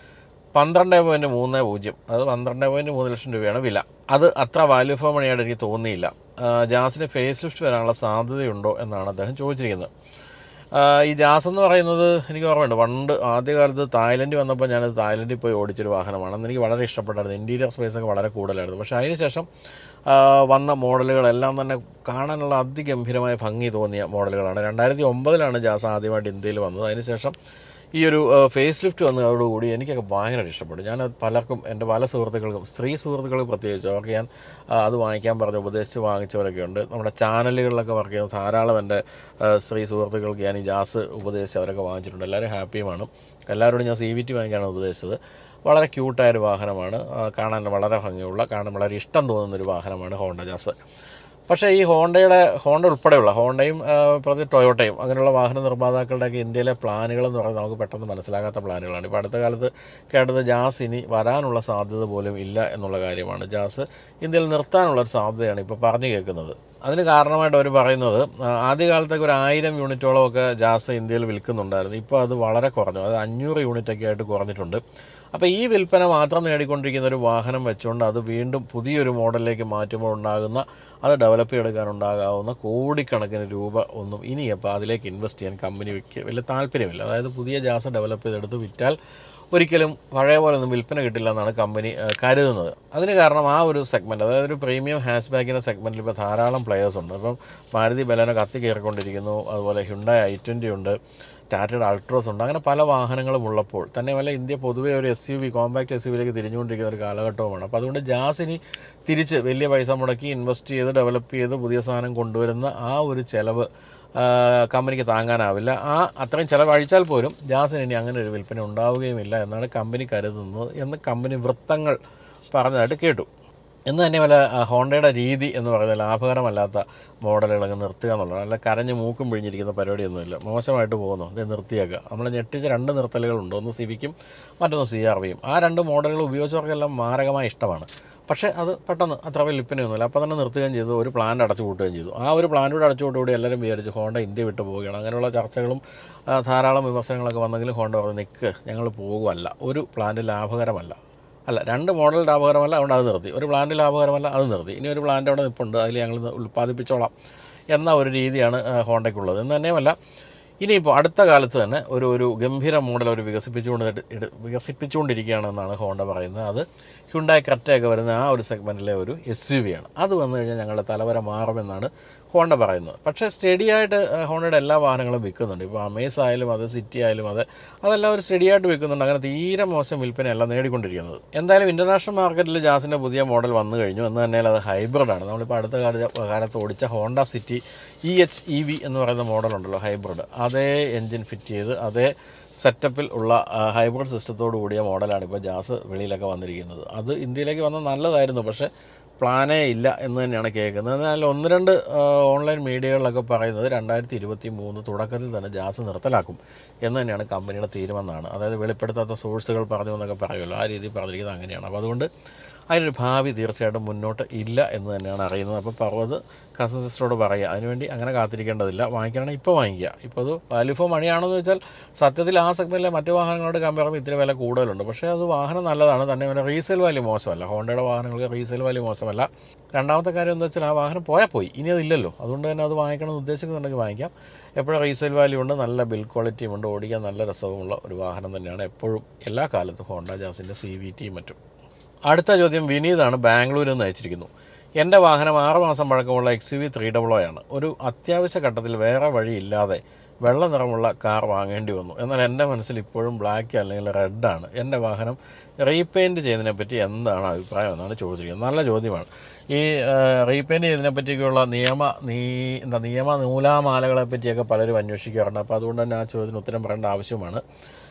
പന്ത്രണ്ട് പോയിൻറ്റ് മൂന്ന് പൂജ്യം അത് പന്ത്രണ്ട് പോയിൻറ്റ് മൂന്ന് ലക്ഷം രൂപയാണ് വില അത് അത്ര വാല്യൂ ഫോർ മണിയായിട്ട് എനിക്ക് തോന്നിയില്ല ആ, ജാസിന് ഫേസ് ലിഫ്റ്റ് വരാനുള്ള സാധ്യതയുണ്ടോ എന്നാണ് അദ്ദേഹം ചോദിച്ചിരിക്കുന്നത് ആ, ഈ ജാസ് എന്ന് പറയുന്നത് എനിക്ക് ഓർമ്മയുണ്ട് പണ്ട് ആദ്യകാലത്ത് തായ്ലൻഡ് വന്നപ്പോൾ ഞാനത് തായ്ലൻഡിൽ പോയി ഓടിച്ചൊരു വാഹനമാണ് അന്ന് എനിക്ക് വളരെ ഇഷ്ടപ്പെട്ടായിരുന്നു ഇൻറ്റീരിയർ സ്പേസ് ഒക്കെ വളരെ കൂടുതലായിരുന്നു പക്ഷേ അതിനുശേഷം ആ, വന്ന മോഡലുകളെല്ലാം തന്നെ കാണാനുള്ള അതിഗംഭീരമായ ഭംഗി തോന്നിയ മോഡലുകളാണ് രണ്ടായിരത്തി ഒമ്പതിലാണ് ജാസ് ആദ്യമായിട്ട് ഇന്ത്യയിൽ വന്നത് അതിനുശേഷം ഈ ഒരു ഫേസ് ലിഫ്റ്റ് വന്നതോടുകൂടി എനിക്കൊക്കെ ഭയങ്കരമായിട്ട് ഇഷ്ടപ്പെട്ടു ഞാൻ പലർക്കും എൻ്റെ പല സുഹൃത്തുക്കൾക്കും സ്ത്രീ സുഹൃത്തുക്കൾക്ക് പ്രത്യേകിച്ച് അവർക്ക് ഞാൻ ആ, അത് വാങ്ങിക്കാൻ പറഞ്ഞ് ഉപദേശിച്ച് വാങ്ങിച്ചവരൊക്കെ ഉണ്ട് നമ്മുടെ ചാനലുകളിലൊക്കെ വർക്ക് ചെയ്യുന്ന ധാരാളം എൻ്റെ ആ, സ്ത്രീ സുഹൃത്തുക്കൾക്ക് ഞാൻ ഈ ജാസ് ഉപദേശിച്ച് അവരൊക്കെ വാങ്ങിച്ചിട്ടുണ്ട് എല്ലാവരും ഹാപ്പിയുമാണ് എല്ലാവരോടും ഞാൻ സി വി ടി വാങ്ങിക്കാനാണ് ഉപദേശിച്ചത് വളരെ ക്യൂട്ടായൊരു വാഹനമാണ് ആ, കാണാൻ വളരെ ഭംഗിയുള്ള കാണാൻ വളരെ ഇഷ്ടം തോന്നുന്നൊരു വാഹനമാണ് ഹോണ്ട ജാസ് പക്ഷേ ഈ ഹോണ്ടയുടെ ഹോണ്ട ഉൾപ്പെടെയുള്ള ഹോണ്ടയും ആ, പ്രതി ടൊയോട്ടയും അങ്ങനെയുള്ള വാഹന നിർമ്മാതാക്കളുടെയൊക്കെ ഇന്ത്യയിലെ പ്ലാനുകൾ എന്ന് പറയുന്നത് നമുക്ക് പെട്ടെന്ന് മനസ്സിലാകാത്ത പ്ലാനുകളാണ് ഇപ്പോൾ അടുത്ത കാലത്ത് കേട്ടത് ജാസ് ഇനി വരാനുള്ള സാധ്യത പോലും ഇല്ല എന്നുള്ള കാര്യമാണ് ജാസ് ഇന്ത്യയിൽ നിർത്താനുള്ള ഒരു സാധ്യതയാണ് ഇപ്പോൾ പറഞ്ഞു കേൾക്കുന്നത് അതിന് കാരണമായിട്ട് അവർ പറയുന്നത് ആ, ആദ്യകാലത്തൊക്കെ ഒരു ആയിരം യൂണിറ്റോളം ഒക്കെ ജാസ് ഇന്ത്യയിൽ വിൽക്കുന്നുണ്ടായിരുന്നു ഇപ്പോൾ അത് വളരെ കുറഞ്ഞു അത് അഞ്ഞൂറ് യൂണിറ്റൊക്കെ ആയിട്ട് കുറഞ്ഞിട്ടുണ്ട് അപ്പോൾ ഈ വിൽപ്പന മാത്രം നേടിക്കൊണ്ടിരിക്കുന്ന ഒരു വാഹനം വെച്ചുകൊണ്ട് അത് വീണ്ടും പുതിയൊരു മോഡലിലേക്ക് മാറ്റുമ്പോൾ ഉണ്ടാകുന്ന അത് ഡെവലപ്പ് ചെയ്തെടുക്കാനുണ്ടാകാവുന്ന കോടിക്കണക്കിന് രൂപ ഒന്നും ഇനി അപ്പോൾ അതിലേക്ക് ഇൻവെസ്റ്റ് ചെയ്യാൻ കമ്പനിക്ക് വലിയ താല്പര്യമില്ല അതായത് പുതിയ ജാസ് ഡെവലപ്പ് ചെയ്തെടുത്ത് വിറ്റാൽ ഒരിക്കലും പഴയ പോലെ ഒന്നും വിൽപ്പന കിട്ടില്ല എന്നാണ് കമ്പനി ആ, കരുതുന്നത് അതിന് കാരണം ആ ഒരു സെഗ്മെൻറ്റ് അതായത് ഒരു പ്രീമിയം ഹാഷ് ബാഗിൻ്റെ സെഗ്മെൻറ്റിൽ ഇപ്പോൾ ധാരാളം പ്ലെയേഴ്സ് ഉണ്ട് അപ്പം മാരുതി ബലേന കത്തി കയറിക്കൊണ്ടിരിക്കുന്നു അതുപോലെ ഹ്യുണ്ടായി ഐ ട്വൻറ്റി ഉണ്ട് ടാറ്റയുടെ അൾട്രോസ് ഉണ്ട് അങ്ങനെ പല വാഹനങ്ങളും ഉള്ളപ്പോൾ തന്നെയുമല്ല ഇന്ത്യ പൊതുവേ ഒരു S U V compact S U വിയിലേക്ക് തിരിഞ്ഞുകൊണ്ടിരിക്കുന്ന ഒരു കാലഘട്ടവുമാണ് അപ്പോൾ അതുകൊണ്ട് ജാസിനി തിരിച്ച് വലിയ പൈസ മുടക്കി ഇൻവെസ്റ്റ് ചെയ്ത് ഡെവലപ്പ് ചെയ്ത് പുതിയ സാധനം കൊണ്ടുവരുന്ന ആ ഒരു ചിലവ് ആ, കമ്പനിക്ക് താങ്ങാനാവില്ല ആ അത്രയും ചിലവഴിച്ചാൽ പോലും ജാസിന് ഇനി അങ്ങനെ ഒരു വിൽപ്പന ഉണ്ടാവുകയുമില്ല എന്നാണ് കമ്പനി കരുതുന്നത് എന്ന് കമ്പനി വൃത്തങ്ങൾ പറഞ്ഞതായിട്ട് കേട്ടു എന്ന് തന്നെ വല്ല ആ, ഹോണ്ടയുടെ രീതി എന്ന് പറയുന്നത് ലാഭകരമല്ലാത്ത മോഡലുകളൊക്കെ നിർത്തുക എന്നുള്ളതാണ് അല്ല കരഞ്ഞ് മൂക്കും പിഴിഞ്ഞിരിക്കുന്ന പരിപാടിയൊന്നുമില്ല മോശമായിട്ട് പോകുന്നു ഇത് നിർത്തിയേക്കുക നമ്മൾ ഞെട്ടിച്ച രണ്ട് നിർത്തലുകളുണ്ട് ഒന്ന് സിവിക്കും മറ്റൊന്ന് സി ആർ വിയും ആ രണ്ട് മോഡലുകൾ ഉപയോഗിച്ചവർക്കെല്ലാം മാരകമായ ഇഷ്ടമാണ് പക്ഷേ അത് പെട്ടെന്ന് അത്ര വലിയ വിൽപ്പനയൊന്നുമില്ല അപ്പോൾ തന്നെ നിർത്തുകയും ചെയ്തു ഒരു പ്ലാൻ അടച്ചു കൂട്ടുകയും ചെയ്തു ആ ഒരു പ്ലാനോട് അടച്ചുകൂട്ടുകൂടി എല്ലാവരും വിചാരിച്ചു ഹോണ്ട ഇന്ത്യ വിട്ടു പോവുകയാണ് അങ്ങനെയുള്ള ചർച്ചകളും ആ, ധാരാളം വിമർശനങ്ങളൊക്കെ വന്നെങ്കിലും ഹോണ്ട പറഞ്ഞു നിൽക്ക് ഞങ്ങൾ പോകുമല്ല ഒരു പ്ലാന്റ് ലാഭകരമല്ല അല്ല രണ്ട് മോഡൽ ലാഭകരമല്ല അതുകൊണ്ട് അത് നിർത്തി ഒരു പ്ലാന്റ് ലാഭകരമല്ല അത് നിർത്തി ഇനി ഒരു പ്ലാന്റ് അവിടെ നിൽപ്പുണ്ട് അതിൽ ഞങ്ങൾ ഉൽപ്പാദിപ്പിച്ചോളാം എന്ന ഒരു രീതിയാണ് ആ, ഹോണ്ടയ്ക്കുള്ളത് എന്ന് തന്നെയുമല്ല ഇനിയിപ്പോൾ അടുത്ത കാലത്ത് തന്നെ ഒരു ഒരു ഗംഭീര മോഡൽ അവർ വികസിപ്പിച്ചുകൊണ്ട് ഇട്- ഇട്- വികസിപ്പിച്ചുകൊണ്ടിരിക്കുകയാണെന്നാണ് ഹോണ്ട പറയുന്നത് അത് ഹ്യുണ്ടായി കറക്റ്റൊക്കെ വരുന്ന ആ ഒരു സെഗ്മെൻറ്റിലെ ഒരു എസ് യു വി ആണ് അത് വന്നു കഴിഞ്ഞാൽ ഞങ്ങളുടെ തലവര മാറുമെന്നാണ് ഹോണ്ട പറയുന്നത് പക്ഷേ സ്റ്റഡി ആയിട്ട് ആ, ഹോണ്ടയുടെ എല്ലാ വാഹനങ്ങളും വിൽക്കുന്നുണ്ട് ഇപ്പോൾ അമേസ് ആയാലും അത് സിറ്റി ആയാലും അത് അതെല്ലാം ഒരു സ്റ്റഡി ആയിട്ട് വിൽക്കുന്നുണ്ട് അങ്ങനെ തീരെ മോശം വിൽപ്പനയല്ല നേടിക്കൊണ്ടിരിക്കുന്നത് എന്തായാലും ഇൻ്റർനാഷണൽ മാർക്കറ്റിൽ ജാസിൻ്റെ പുതിയ മോഡൽ വന്നു കഴിഞ്ഞു എന്ന് തന്നെ അത് ഹൈബ്രിഡാണ് നമ്മളിപ്പോൾ അടുത്ത കാല കാലത്ത് ഓടിച്ച Honda City E H E V എന്ന് പറയുന്ന മോഡലുണ്ടല്ലോ ഹൈബ്രിഡ് അതേ എൻജിൻ ഫിറ്റ് ചെയ്ത് അതേ സെറ്റപ്പിൽ ഉള്ള ആ, ഹൈബ്രിഡ് സിസ്റ്റത്തോടു കൂടിയ മോഡലാണ് ഇപ്പോൾ ജാസ് വെളിയിലൊക്കെ വന്നിരിക്കുന്നത് അത് ഇന്ത്യയിലേക്ക് വന്നാൽ നല്ലതായിരുന്നു പക്ഷേ പ്ലാനേ ഇല്ല എന്ന് തന്നെയാണ് കേൾക്കുന്നത് എന്നാൽ ഒന്ന് രണ്ട് ആ, ഓൺലൈൻ മീഡിയകളിലൊക്കെ പറയുന്നത് രണ്ടായിരത്തി ഇരുപത്തി മൂന്ന് തുടക്കത്തിൽ തന്നെ ജാസ് നിർത്തലാക്കും എന്ന് തന്നെയാണ് കമ്പനിയുടെ തീരുമാനമാണ് അതായത് വെളിപ്പെടുത്താത്ത സോഴ്സുകൾ പറഞ്ഞു എന്നൊക്കെ പറയുമല്ലോ ആ രീതിയിൽ പറഞ്ഞിരിക്കുന്നത് അങ്ങനെയാണ് അപ്പോൾ അതുകൊണ്ട് അതിനൊരു ഭാവി തീർച്ചയായിട്ടും മുന്നോട്ട് ഇല്ല എന്ന് തന്നെയാണ് അറിയുന്നത് അപ്പോൾ പർവ്വത് കസൻ സിസ്റ്ററോട് പറയുക അതിനുവേണ്ടി അങ്ങനെ കാത്തിരിക്കേണ്ടതില്ല വാങ്ങിക്കണമെങ്കിൽ ഇപ്പോൾ വാങ്ങിക്കുക ഇപ്പോൾ അത് വാല്യൂ ഫോർ മണിയാണെന്ന് വെച്ചാൽ സത്യത്തിൽ ആ സെഗ്മെൻറ്റിലെ മറ്റു വാഹനങ്ങളോട് കമ്പയർ ചെയ്യുമ്പോൾ ഇത്തിരി വില കൂടുതലുണ്ട് പക്ഷേ അത് വാഹനം നല്ലതാണ് തന്നെ പിന്നെ റീസെയിൽ വാല്യൂ മോശമല്ല ഹോണ്ടയുടെ വാഹനങ്ങൾക്ക് റീസെയിൽ വാല്യൂ മോശമല്ല രണ്ടാമത്തെ കാര്യം എന്താ വെച്ചാൽ ആ വാഹനം പോയാൽ പോയി ഇനി അതില്ലല്ലോ അതുകൊണ്ട് തന്നെ അത് വാങ്ങിക്കണം എന്ന് ഉദ്ദേശിക്കുന്നുണ്ടെങ്കിൽ വാങ്ങിക്കാം എപ്പോഴും റീസെയിൽ വാല്യൂ ഉണ്ട് നല്ല ബിൽ ക്വാളിറ്റിയും ഉണ്ട് ഓടിക്കാൻ നല്ല രസവുമുള്ള ഒരു വാഹനം തന്നെയാണ് എപ്പോഴും എല്ലാ കാലത്തും ഹോണ്ട ജാസിൻ്റെ സി വി ടിയും മറ്റും അടുത്ത ചോദ്യം വിനീതാണ് ബാംഗ്ലൂരിൽ നിന്ന് അയച്ചിരിക്കുന്നു എൻ്റെ വാഹനം ആറ് മാസം പഴക്കമുള്ള എക്സ് വി ത്രീ ഡബിൾ ആണ് ഒരു അത്യാവശ്യ ഘട്ടത്തിൽ വേറെ വഴിയില്ലാതെ വെള്ള നിറമുള്ള കാർ വാങ്ങേണ്ടി വന്നു എന്നാൽ എൻ്റെ മനസ്സിൽ ഇപ്പോഴും ബ്ലാക്ക് അല്ലെങ്കിൽ റെഡാണ് എൻ്റെ വാഹനം റീപെയിൻറ്റ് ചെയ്യുന്നതിനെ പറ്റി എന്താണ് അഭിപ്രായം എന്നാണ് ചോദിച്ചിരിക്കുന്നത് നല്ല ചോദ്യമാണ് ഈ റീപെയിൻറ്റ് ചെയ്യുന്നതിനെ പറ്റിയൊക്കെയുള്ള നിയമ നീ എന്താ നിയമ നൂലാമാലകളെ പറ്റിയൊക്കെ പലരും അന്വേഷിക്കാറുണ്ട് അപ്പോൾ അതുകൊണ്ട് തന്നെ ആ ചോദ്യത്തിന് ഉത്തരം പറയേണ്ട ആവശ്യമാണ്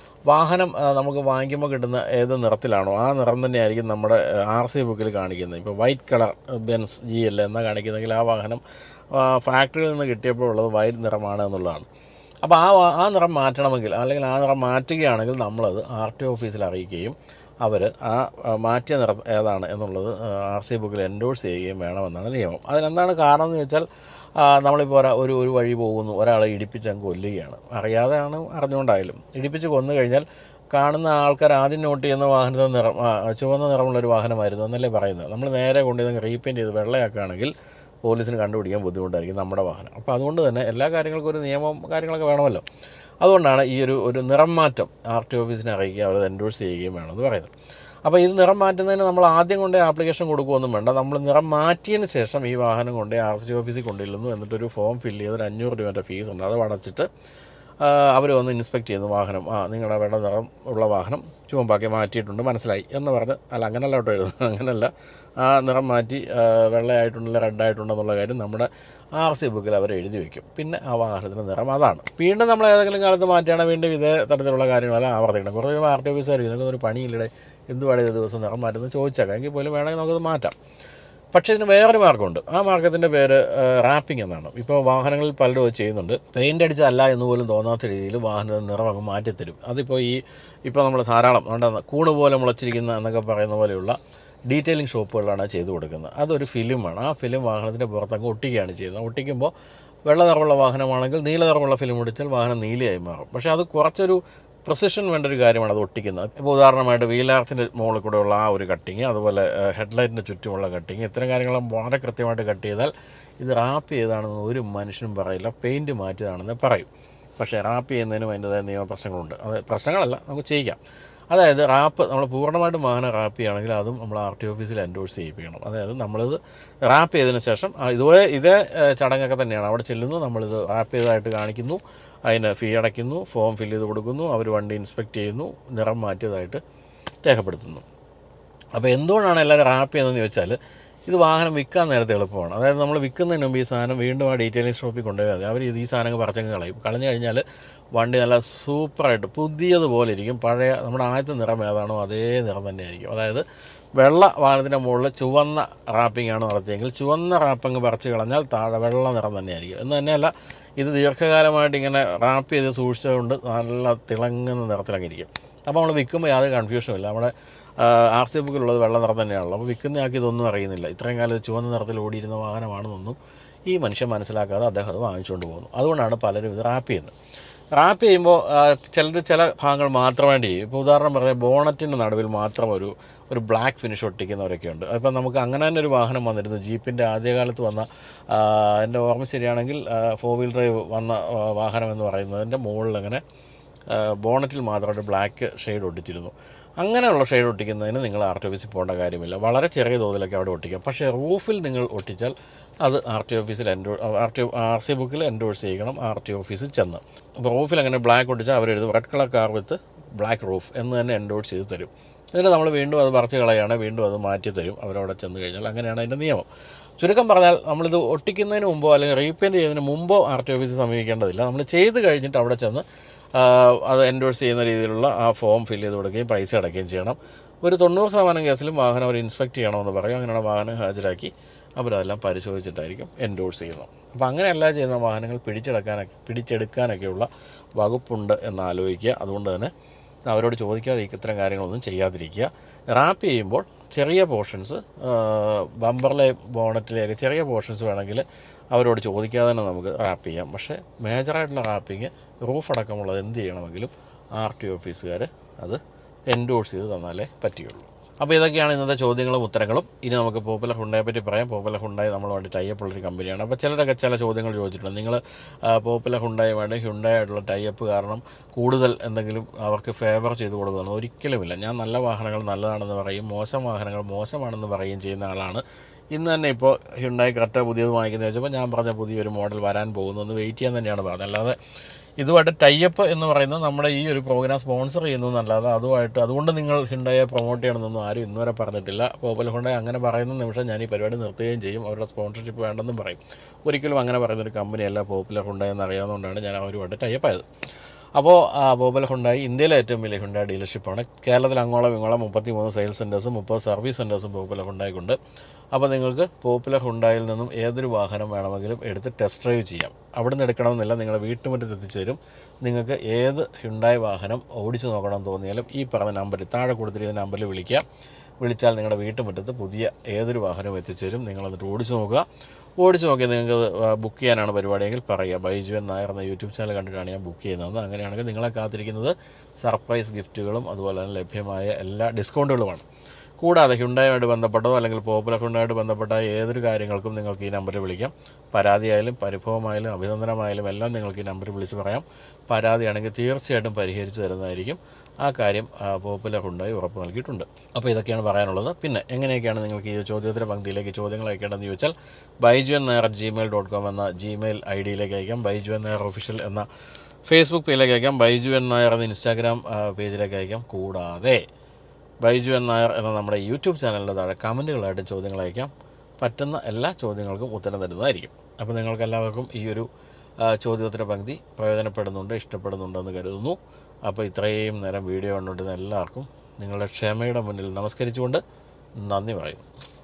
വാഹനം ആ, നമുക്ക് വാങ്ങിക്കുമ്പോൾ കിട്ടുന്ന ഏത് നിറത്തിലാണോ ആ നിറം തന്നെയായിരിക്കും നമ്മുടെ ആർ സി ബുക്കിൽ കാണിക്കുന്നത് ഇപ്പോൾ white colour Benz G L എന്നാ കാണിക്കുന്നെങ്കിൽ ആ വാഹനം ആ, ഫാക്ടറിയിൽ നിന്ന് കിട്ടിയപ്പോൾ ഉള്ളത് വൈറ്റ് നിറമാണ് എന്നുള്ളതാണ് അപ്പോൾ ആ വാ- ആ നിറം മാറ്റണമെങ്കിൽ അല്ലെങ്കിൽ ആ നിറം മാറ്റുകയാണെങ്കിൽ നമ്മളത് ആർ ടി ഓഫീസിൽ അറിയിക്കുകയും അവർ ആ ആ, മാറ്റിയ നിറം ഏതാണ് എന്നുള്ളത് ആർ സി ബുക്കിൽ എൻഡോഴ്സ് ചെയ്യുകയും വേണമെന്നാണ് നിയമം അതിനെന്താണ് കാരണം എന്ന് വെച്ചാൽ ആ, നമ്മളിപ്പോൾ ഒരാ ഒരു ഒരു വഴി പോകുന്നു ഒരാളെ ഇടിപ്പിച്ച് അങ്ങ് കൊല്ലുകയാണ് അറിയാതെയാണ് അറിഞ്ഞുകൊണ്ടായാലും ഇടിപ്പിച്ച് കൊന്നു കഴിഞ്ഞാൽ കാണുന്ന ആൾക്കാർ ആദ്യം നോട്ട് ചെയ്യുന്ന വാഹനത്തിന് നിറം ആ, ചുവന്ന നിറമുള്ള ഒരു വാഹനമായിരുന്നു എന്നല്ലേ പറയുന്നത് നമ്മൾ നേരെ കൊണ്ടുവന്ന് റീപെയിൻറ്റ് ചെയ്ത് വെള്ളയാക്കുകയാണെങ്കിൽ പോലീസിന് കണ്ടുപിടിക്കാൻ ബുദ്ധിമുട്ടായിരിക്കും നമ്മുടെ വാഹനം അപ്പോൾ അതുകൊണ്ട് തന്നെ എല്ലാ കാര്യങ്ങൾക്കും ഒരു നിയമം കാര്യങ്ങളൊക്കെ വേണമല്ലോ അതുകൊണ്ടാണ് ഈ ഒരു ഒരു നിറം മാറ്റം ആർ ടി ഓഫീസിനെ അറിയിക്കുക അവർ എൻഡോഴ്സ് ചെയ്യുകയും വേണമെന്ന് പറയുന്നത് അപ്പോൾ ഇത് നിറം മാറ്റുന്നതിന് നമ്മൾ ആദ്യം കൊണ്ട് ആപ്ലിക്കേഷൻ കൊടുക്കുകയൊന്നും വേണ്ട നമ്മൾ നിറം മാറ്റിയതിന് ശേഷം ഈ വാഹനം കൊണ്ട് ആർ ടി ഓഫീസിൽ കൊണ്ടുചെല്ലുന്നു എന്നിട്ടൊരു ഫോം ഫില്ല് ചെയ്ത് ഒരു അഞ്ഞൂറ് രൂപേൻ്റെ ഫീസ് ഉണ്ട് അത് അടച്ചിട്ട് അവർ വന്ന് ഇൻസ്പെക്ട് ചെയ്യുന്നു വാഹനം ആ നിങ്ങളുടെ വെള്ള നിറം ഉള്ള വാഹനം ചുവമ്പാക്കി മാറ്റിയിട്ടുണ്ട് മനസ്സിലായി എന്ന് പറഞ്ഞ് അല്ല അങ്ങനല്ല കേട്ടോ എഴുതുന്നത് അങ്ങനല്ല ആ നിറം മാറ്റി ആ, വെള്ളയായിട്ടുണ്ടല്ലോ റെഡായിട്ടുണ്ടെന്നുള്ള കാര്യം നമ്മുടെ ആർ സി ബുക്കിൽ അവർ എഴുതി വയ്ക്കും പിന്നെ ആ വാഹനത്തിൻ്റെ നിറം അതാണ് വീണ്ടും നമ്മൾ ഏതെങ്കിലും കാലത്ത് മാറ്റുകയാണെങ്കിൽ വീണ്ടും ഇതേ തരത്തിലുള്ള കാര്യങ്ങളെല്ലാം ആവർത്തിക്കണം കുറച്ച് കഴിയുമ്പോൾ ആർ ടി ഓഫീസുകാർ നിനക്കൊരു പണിയില്ലടെ എന്തുവാണ് ഇത് ദിവസം നിറം മാറ്റുന്നത് ചോദിച്ചേക്കാം എങ്കിൽ പോലും വേണമെങ്കിൽ നമുക്കത് മാറ്റാം പക്ഷേ ഇതിന് വേറൊരു മാർഗ്ഗമുണ്ട് ആ മാർഗ്ഗത്തിൻ്റെ പേര് റാപ്പിംഗ് എന്നാണ് ഇപ്പോൾ വാഹനങ്ങളിൽ പലരും അത് ചെയ്യുന്നുണ്ട് പെയിൻ്റ് അടിച്ചല്ല എന്ന് പോലും തോന്നാത്ത രീതിയിൽ വാഹനത്തിന് നിറം അങ്ങ് മാറ്റിത്തരും അതിപ്പോൾ ഈ ഇപ്പോൾ നമ്മൾ ധാരാളം അതുകൊണ്ട് കൂണ് പോലെ മുളച്ചിരിക്കുന്ന എന്നൊക്കെ പറയുന്ന പോലെയുള്ള ഡീറ്റെയിലിംഗ് ഷോപ്പുകളിലാണ് അത് ചെയ്തു കൊടുക്കുന്നത് അതൊരു ഫിലിമാണ് ആ ഫിലിം വാഹനത്തിൻ്റെ പുറത്തങ്ങ് ഒട്ടിക്കുകയാണ് ചെയ്യുന്നത് ഒട്ടിക്കുമ്പോൾ വെള്ള നിറമുള്ള വാഹനമാണെങ്കിൽ നീല നിറമുള്ള ഫിലിം ഒട്ടിച്ചാൽ വാഹനം നീലയായി മാറും പക്ഷേ അത് കുറച്ചൊരു പ്രൊസിഷൻ വേണ്ട ഒരു കാര്യമാണ് അത് ഒട്ടിക്കുന്നത് ഇപ്പോൾ ഉദാഹരണമായിട്ട് വീലാർത്തിൻ്റെ മുകളിൽ കൂടെയുള്ള ആ ഒരു കട്ടിങ് അതുപോലെ ഹെഡ്ലൈറ്റിൻ്റെ ചുറ്റുമുള്ള കട്ടിങ് ഇത്തരം കാര്യങ്ങളും വളരെ കൃത്യമായിട്ട് കട്ട് ചെയ്താൽ ഇത് റാപ്പ് ചെയ്താണെന്ന് ഒരു മനുഷ്യനും പറയില്ല പെയിൻറ്റ് മാറ്റിയതാണെന്ന് പറയും പക്ഷേ റാപ്പ് ചെയ്യുന്നതിനും അതിൻ്റെതായ നിയമപ്രശ്നങ്ങളുണ്ട് അത് പ്രശ്നങ്ങളല്ല നമുക്ക് ചെയ്യിക്കാം അതായത് റാപ്പ് നമ്മൾ പൂർണ്ണമായിട്ടും വാഹനം റാപ്പ് ചെയ്യുകയാണെങ്കിൽ അതും നമ്മൾ ആർ ടി ഓഫീസിൽ എൻഡോഴ്സ് ചെയ്യിപ്പിക്കണം അതായത് നമ്മളിത് റാപ്പ് ചെയ്തതിന് ശേഷം ആ, ഇതുപോലെ ഇതേ ഏഹ്, ചടങ്ങൊക്കെ തന്നെയാണ് അവിടെ ചെല്ലുന്നു നമ്മളിത് റാപ്പ് ചെയ്തതായിട്ട് കാണിക്കുന്നു അതിന് ഫീ അടയ്ക്കുന്നു ഫോം ഫില്ല് ചെയ്ത് കൊടുക്കുന്നു അവർ വണ്ടി ഇൻസ്പെക്ട് ചെയ്യുന്നു നിറം മാറ്റിയതായിട്ട് രേഖപ്പെടുത്തുന്നു അപ്പോൾ എന്തുകൊണ്ടാണ് എല്ലാവരും റാപ്പ് ചെയ്യുന്നതെന്ന് ചോദിച്ചാൽ ഇത് വാഹനം വിൽക്കാൻ നേരത്തെ എളുപ്പമാണ് അതായത് നമ്മൾ വിൽക്കുന്നതിന് മുമ്പ് ഈ സാധനം വീണ്ടും ആ ഡീറ്റെയിലിംഗ് ഷോപ്പിൽ കൊണ്ടുപോയി മതി അവർ ഇത് ഈ സാധനങ്ങൾ പറിച്ചങ്ങ് കളയും കളഞ്ഞു കഴിഞ്ഞാൽ വണ്ടി നല്ല സൂപ്പറായിട്ട് പുതിയതുപോലെ ഇരിക്കും പഴയ നമ്മുടെ ആദ്യത്തെ നിറം ഏതാണോ അതേ നിറം തന്നെ ആയിരിക്കും അതായത് വെള്ള വാഹനത്തിൻ്റെ മുകളിൽ ചുവന്ന റാപ്പിംഗ് ആണ് നടത്തിയെങ്കിൽ ചുവന്ന റാപ്പങ്ങ് പറിച്ച് കളഞ്ഞാൽ താഴെ വെള്ള നിറം തന്നെയായിരിക്കും എന്ന് തന്നെയല്ല ഇത് ദീർഘകാലമായിട്ട് ഇങ്ങനെ റാപ്പ് ചെയ്ത് സൂക്ഷിച്ചതുകൊണ്ട് നല്ല തിളങ്ങുന്ന നിറത്തിലങ്ങ് ഇരിക്കും അപ്പോൾ നമ്മൾ വിൽക്കുമ്പോൾ യാതൊരു കൺഫ്യൂഷനും ഇല്ല നമ്മുടെ ആർ സി ബുക്കിലുള്ളത് വെള്ള നിറം തന്നെയാണല്ലോ അപ്പോൾ വിൽക്കുന്ന ആൾക്ക് ഇതൊന്നും അറിയുന്നില്ല ഇത്രയും കാലം ഇത് ചുവന്ന നിറത്തിൽ ഓടിയിരുന്ന വാഹനമാണെന്നൊന്നും ഈ മനുഷ്യൻ മനസ്സിലാക്കാതെ അദ്ദേഹം അത് വാങ്ങിച്ചുകൊണ്ട് പോകുന്നു അതുകൊണ്ടാണ് പലരും ഇത് റാപ്പ് ചെയ്യുന്നത് റാപ്പ് ചെയ്യുമ്പോൾ ചിലർ ചില ഭാഗങ്ങൾ മാത്രമായിട്ട് ചെയ്യും ഇപ്പോൾ ഉദാഹരണം പറഞ്ഞാൽ ബോണറ്റിൻ്റെ നടുവിൽ മാത്രം ഒരു ഒരു ബ്ലാക്ക് ഫിനിഷ് ഒട്ടിക്കുന്നവരൊക്കെ ഉണ്ട് അതിപ്പോൾ നമുക്ക് അങ്ങനെ തന്നെ ഒരു വാഹനം വന്നിരുന്നു ജീപ്പിൻ്റെ ആദ്യകാലത്ത് വന്ന ആ, എൻ്റെ ഓർമ്മ ശരിയാണെങ്കിൽ ഫോർ വീൽ ഡ്രൈവ് വന്ന ആ, വാഹനം എന്ന് പറയുന്നതിൻ്റെ മുകളിൽ അങ്ങനെ ബോണറ്റിൽ മാത്രമായിട്ട് ബ്ലാക്ക് ഷെയ്ഡ് ഒട്ടിച്ചിരുന്നു അങ്ങനെയുള്ള ഷെയ്ഡ് ഒട്ടിക്കുന്നതിന് നിങ്ങൾ ആർ ടി ഓഫീസിൽ പോകേണ്ട കാര്യമില്ല വളരെ ചെറിയ തോതിലൊക്കെ അവിടെ ഒട്ടിക്കാം പക്ഷേ റൂഫിൽ നിങ്ങൾ ഒട്ടിച്ചാൽ അത് ആർ ടി ഓഫീസിൽ endo R T R C ബുക്കിൽ എൻഡോഴ്സ് ചെയ്യണം ആർ ടി ഓഫീസിൽ ചെന്ന് അപ്പോൾ റൂഫിൽ അങ്ങനെ ബ്ലാക്ക് ഒട്ടിച്ചാൽ അവരെഴുതും red colour car with black roof എന്ന് തന്നെ എൻഡോഴ്സ് ചെയ്ത് തരും എന്നിട്ട് നമ്മൾ വീണ്ടും അത് പറിച്ച് കളയാണ് വീണ്ടും അത് മാറ്റി തരും അവരവിടെ ചെന്ന് കഴിഞ്ഞാൽ അങ്ങനെയാണ് അതിൻ്റെ നിയമം ചുരുക്കം പറഞ്ഞാൽ നമ്മളിത് ഒട്ടിക്കുന്നതിന് മുമ്പോ അല്ലെങ്കിൽ റീപെയിൻറ്റ് ചെയ്യുന്നതിന് മുമ്പോ ആർ ടി ഓഫീസിൽ സമീപിക്കേണ്ടതില്ല നമ്മൾ ചെയ്ത് കഴിഞ്ഞിട്ട് അവിടെ ചെന്ന് ആ, അത് എൻഡോഴ്സ് ചെയ്യുന്ന രീതിയിലുള്ള ആ ഫോം ഫില്ല് ചെയ്ത് കൊടുക്കുകയും പൈസ അടയ്ക്കുകയും ചെയ്യണം ഒരു തൊണ്ണൂറ് ശതമാനം കേസിലും വാഹനം അവർ ഇൻസ്പെക്ട് ചെയ്യണമെന്ന് പറയും അങ്ങനെയുള്ള വാഹനം ഹാജരാക്കി അവരതെല്ലാം പരിശോധിച്ചിട്ടായിരിക്കും എൻഡോഴ്സ് ചെയ്യുന്നത് അപ്പോൾ അങ്ങനെയല്ല ചെയ്യുന്ന വാഹനങ്ങൾ പിടിച്ചെടുക്കാനൊക്കെ പിടിച്ചെടുക്കാനൊക്കെയുള്ള വകുപ്പുണ്ട് എന്ന് ആലോചിക്കുക അതുകൊണ്ട് തന്നെ അവരോട് ചോദിക്കാതെ ഇത്തരം കാര്യങ്ങളൊന്നും ചെയ്യാതിരിക്കുക റാപ്പ് ചെയ്യുമ്പോൾ ചെറിയ പോർഷൻസ് ബമ്പറിലെ ബോണറ്റിലെയൊക്കെ ചെറിയ പോർഷൻസ് വേണമെങ്കിൽ അവരോട് ചോദിക്കാതെ തന്നെ നമുക്ക് റാപ്പ് ചെയ്യാം പക്ഷേ മേജറായിട്ടുള്ള റാപ്പിങ് റൂഫ് അടക്കമുള്ളത് എന്ത് ചെയ്യണമെങ്കിലും ആർ ടി ഓഫീസുകാർ അത് എൻഡോഴ്സ് ചെയ്ത് തന്നാലേ പറ്റുകയുള്ളൂ അപ്പോൾ ഇതൊക്കെയാണ് ഇന്നത്തെ ചോദ്യങ്ങളും ഉത്തരങ്ങളും ഇനി നമുക്ക് പോപ്പുലർ ഹുണ്ടായെ പറ്റി പറയാം പോപ്പുലർ ഹുണ്ടായി നമ്മളുമായിട്ട് ടൈപ്പ് ഉള്ളൊരു കമ്പനിയാണ് അപ്പോൾ ചിലരൊക്കെ ചില ചോദ്യങ്ങൾ ചോദിച്ചിട്ടുണ്ട് നിങ്ങൾ പോപ്പുലർ ഹുണ്ടായുമായിട്ട് ഹുണ്ടായിട്ടുള്ള ടൈപ്പ് കാരണം കൂടുതൽ എന്തെങ്കിലും അവർക്ക് ഫേവർ ചെയ്ത് കൊടുക്കുന്നു ഒരിക്കലുമില്ല ഞാൻ നല്ല വാഹനങ്ങൾ നല്ലതാണെന്ന് പറയും മോശം വാഹനങ്ങൾ മോശമാണെന്ന് പറയുകയും ചെയ്യുന്ന ആളാണ് ഇന്ന് തന്നെ ഇപ്പോൾ ഹ്യുണ്ടായി കറക്റ്റ് പുതിയത് വാങ്ങിക്കുന്നത് വെച്ചപ്പോൾ ഞാൻ പറഞ്ഞ പുതിയൊരു മോഡൽ വരാൻ പോകുന്നു ഒന്ന് വെയിറ്റ് ചെയ്യാൻ തന്നെയാണ് പറഞ്ഞത് അല്ലാതെ ഇതുമായിട്ട് ടൈപ്പ് എന്ന് പറയുന്നത് നമ്മുടെ ഈ ഒരു പ്രോഗ്രാം സ്പോൺസർ ചെയ്യുന്നു എന്നല്ലാതെ അതുമായിട്ട് അതുകൊണ്ട് നിങ്ങൾ ഹിണ്ടയെ പ്രൊമോട്ട് ചെയ്യണമെന്നൊന്നും ആരും ഇന്നുവരെ പറഞ്ഞിട്ടില്ല പോപ്പൽ ഹുണ്ടായി അങ്ങനെ പറയുന്ന നിമിഷം ഞാൻ ഈ പരിപാടി നിർത്തുകയും ചെയ്യും അവരുടെ സ്പോൺസർഷിപ്പ് വേണ്ടെന്നും പറയും ഒരിക്കലും അങ്ങനെ പറയുന്നൊരു കമ്പനിയല്ല പോപ്പുലർ ഹുണ്ടായി എന്ന് അറിയാവുന്നതുകൊണ്ടാണ് ഞാൻ അവരുമായിട്ട് ടൈപ്പ് ആയത് അപ്പോൾ പോപ്പുലർ ഹുണ്ടായി ഇന്ത്യയിലെ ഏറ്റവും വലിയ ഹുണ്ടായി ഡീലർഷിപ്പാണ് കേരളത്തിൽ അങ്ങോളം ഇങ്ങോളം മുപ്പത്തി മൂന്ന് സെയിൽസ് സെൻറ്റേഴ്സും മുപ്പത് സർവീസ് സെൻറ്റേഴ്സും പോപ്പുലർ ഹുണ്ടായിക്കുണ്ട് അപ്പോൾ നിങ്ങൾക്ക് പോപ്പുലർ ഹുണ്ടായിൽ നിന്നും ഏതൊരു വാഹനം വേണമെങ്കിലും എടുത്ത് ടെസ്റ്റ് ഡ്രൈവ് ചെയ്യാം അവിടെ നിന്ന് എടുക്കണമെന്നില്ല നിങ്ങളുടെ വീട്ടുമുറ്റത്ത് എത്തിച്ചേരും നിങ്ങൾക്ക് ഏത് ഹുണ്ടായി വാഹനം ഓടിച്ച് നോക്കണം തോന്നിയാലും ഈ പറഞ്ഞ നമ്പറിൽ താഴെ കൊടുത്തിരിക്കുന്ന നമ്പറിൽ വിളിക്കുക വിളിച്ചാൽ നിങ്ങളുടെ വീട്ടുമുറ്റത്ത് പുതിയ ഏതൊരു വാഹനവും എത്തിച്ചേരും നിങ്ങൾ എന്നിട്ട് ഓടിച്ച് നോക്കുക ഓടിച്ച് നോക്കി നിങ്ങൾക്ക് ബുക്ക് ചെയ്യാനാണ് പരിപാടിയെങ്കിൽ പറയുക ബൈജുവൻ നായർ എന്ന യൂട്യൂബ് ചാനൽ കണ്ടിട്ടാണ് ഞാൻ ബുക്ക് ചെയ്യുന്നത് അങ്ങനെയാണെങ്കിൽ നിങ്ങളെ കാത്തിരിക്കുന്നത് സർപ്രൈസ് ഗിഫ്റ്റുകളും അതുപോലെ തന്നെ ലഭ്യമായ എല്ലാ ഡിസ്കൗണ്ടുകളുമാണ് കൂടാതെ ഹ്യുണ്ടായുമായിട്ട് ബന്ധപ്പെട്ടതോ അല്ലെങ്കിൽ പോപ്പുലർ ഹ്യുണ്ടായിട്ട് ബന്ധപ്പെട്ട ഏതൊരു കാര്യങ്ങൾക്കും നിങ്ങൾക്ക് ഈ നമ്പറിൽ വിളിക്കാം പരാതിയായാലും പരിഭവമായാലും അഭിനന്ദനമായാലും എല്ലാം നിങ്ങൾക്ക് ഈ നമ്പറിൽ വിളിച്ച് പറയാം പരാതിയാണെങ്കിൽ തീർച്ചയായിട്ടും പരിഹരിച്ച് തരുന്നതായിരിക്കും ആ കാര്യം ആ, പോപ്പുലർ ഹുണ്ടായി ഉറപ്പ് നൽകിയിട്ടുണ്ട് അപ്പോൾ ഇതൊക്കെയാണ് പറയാനുള്ളത് പിന്നെ എങ്ങനെയൊക്കെയാണ് നിങ്ങൾക്ക് ഈ ചോദ്യോത്തര പങ്ക്തിയിലേക്ക് ചോദ്യങ്ങൾ അയക്കേണ്ടതെന്ന് ചോദിച്ചാൽ Baiju N Nair at Gmail dot com എന്ന ജിമെയിൽ ഐ ഡിയിലേക്ക് അയക്കാം ബൈജുവൻ നായർ ഒഫീഷ്യൽ എന്ന ഫേസ്ബുക്ക് പേജിലേക്ക് അയക്കാം ബൈജുവൻ നായർ എന്ന ഇൻസ്റ്റാഗ്രാം ആ, പേജിലേക്ക് അയക്കാം കൂടാതെ ബൈജു എൻ നായർ എന്ന നമ്മുടെ യൂട്യൂബ് ചാനലിൻ്റെ താഴെ കമൻറ്റുകളായിട്ട് ചോദ്യങ്ങൾ അയക്കാം പറ്റുന്ന എല്ലാ ചോദ്യങ്ങൾക്കും ഉത്തരം തരുന്നതായിരിക്കും അപ്പോൾ നിങ്ങൾക്ക് എല്ലാവർക്കും ഈ ഒരു ആ, ചോദ്യോത്തര പങ്ക്തി പ്രയോജനപ്പെടുന്നുണ്ട് ഇഷ്ടപ്പെടുന്നുണ്ടെന്ന് കരുതുന്നു അപ്പോൾ ഇത്രയും നേരം വീഡിയോ കണ്ടുകൊണ്ടിരുന്ന എല്ലാവർക്കും നിങ്ങളുടെ ക്ഷമയുടെ മുന്നിൽ നമസ്കരിച്ചുകൊണ്ട് നന്ദി പറയുന്നു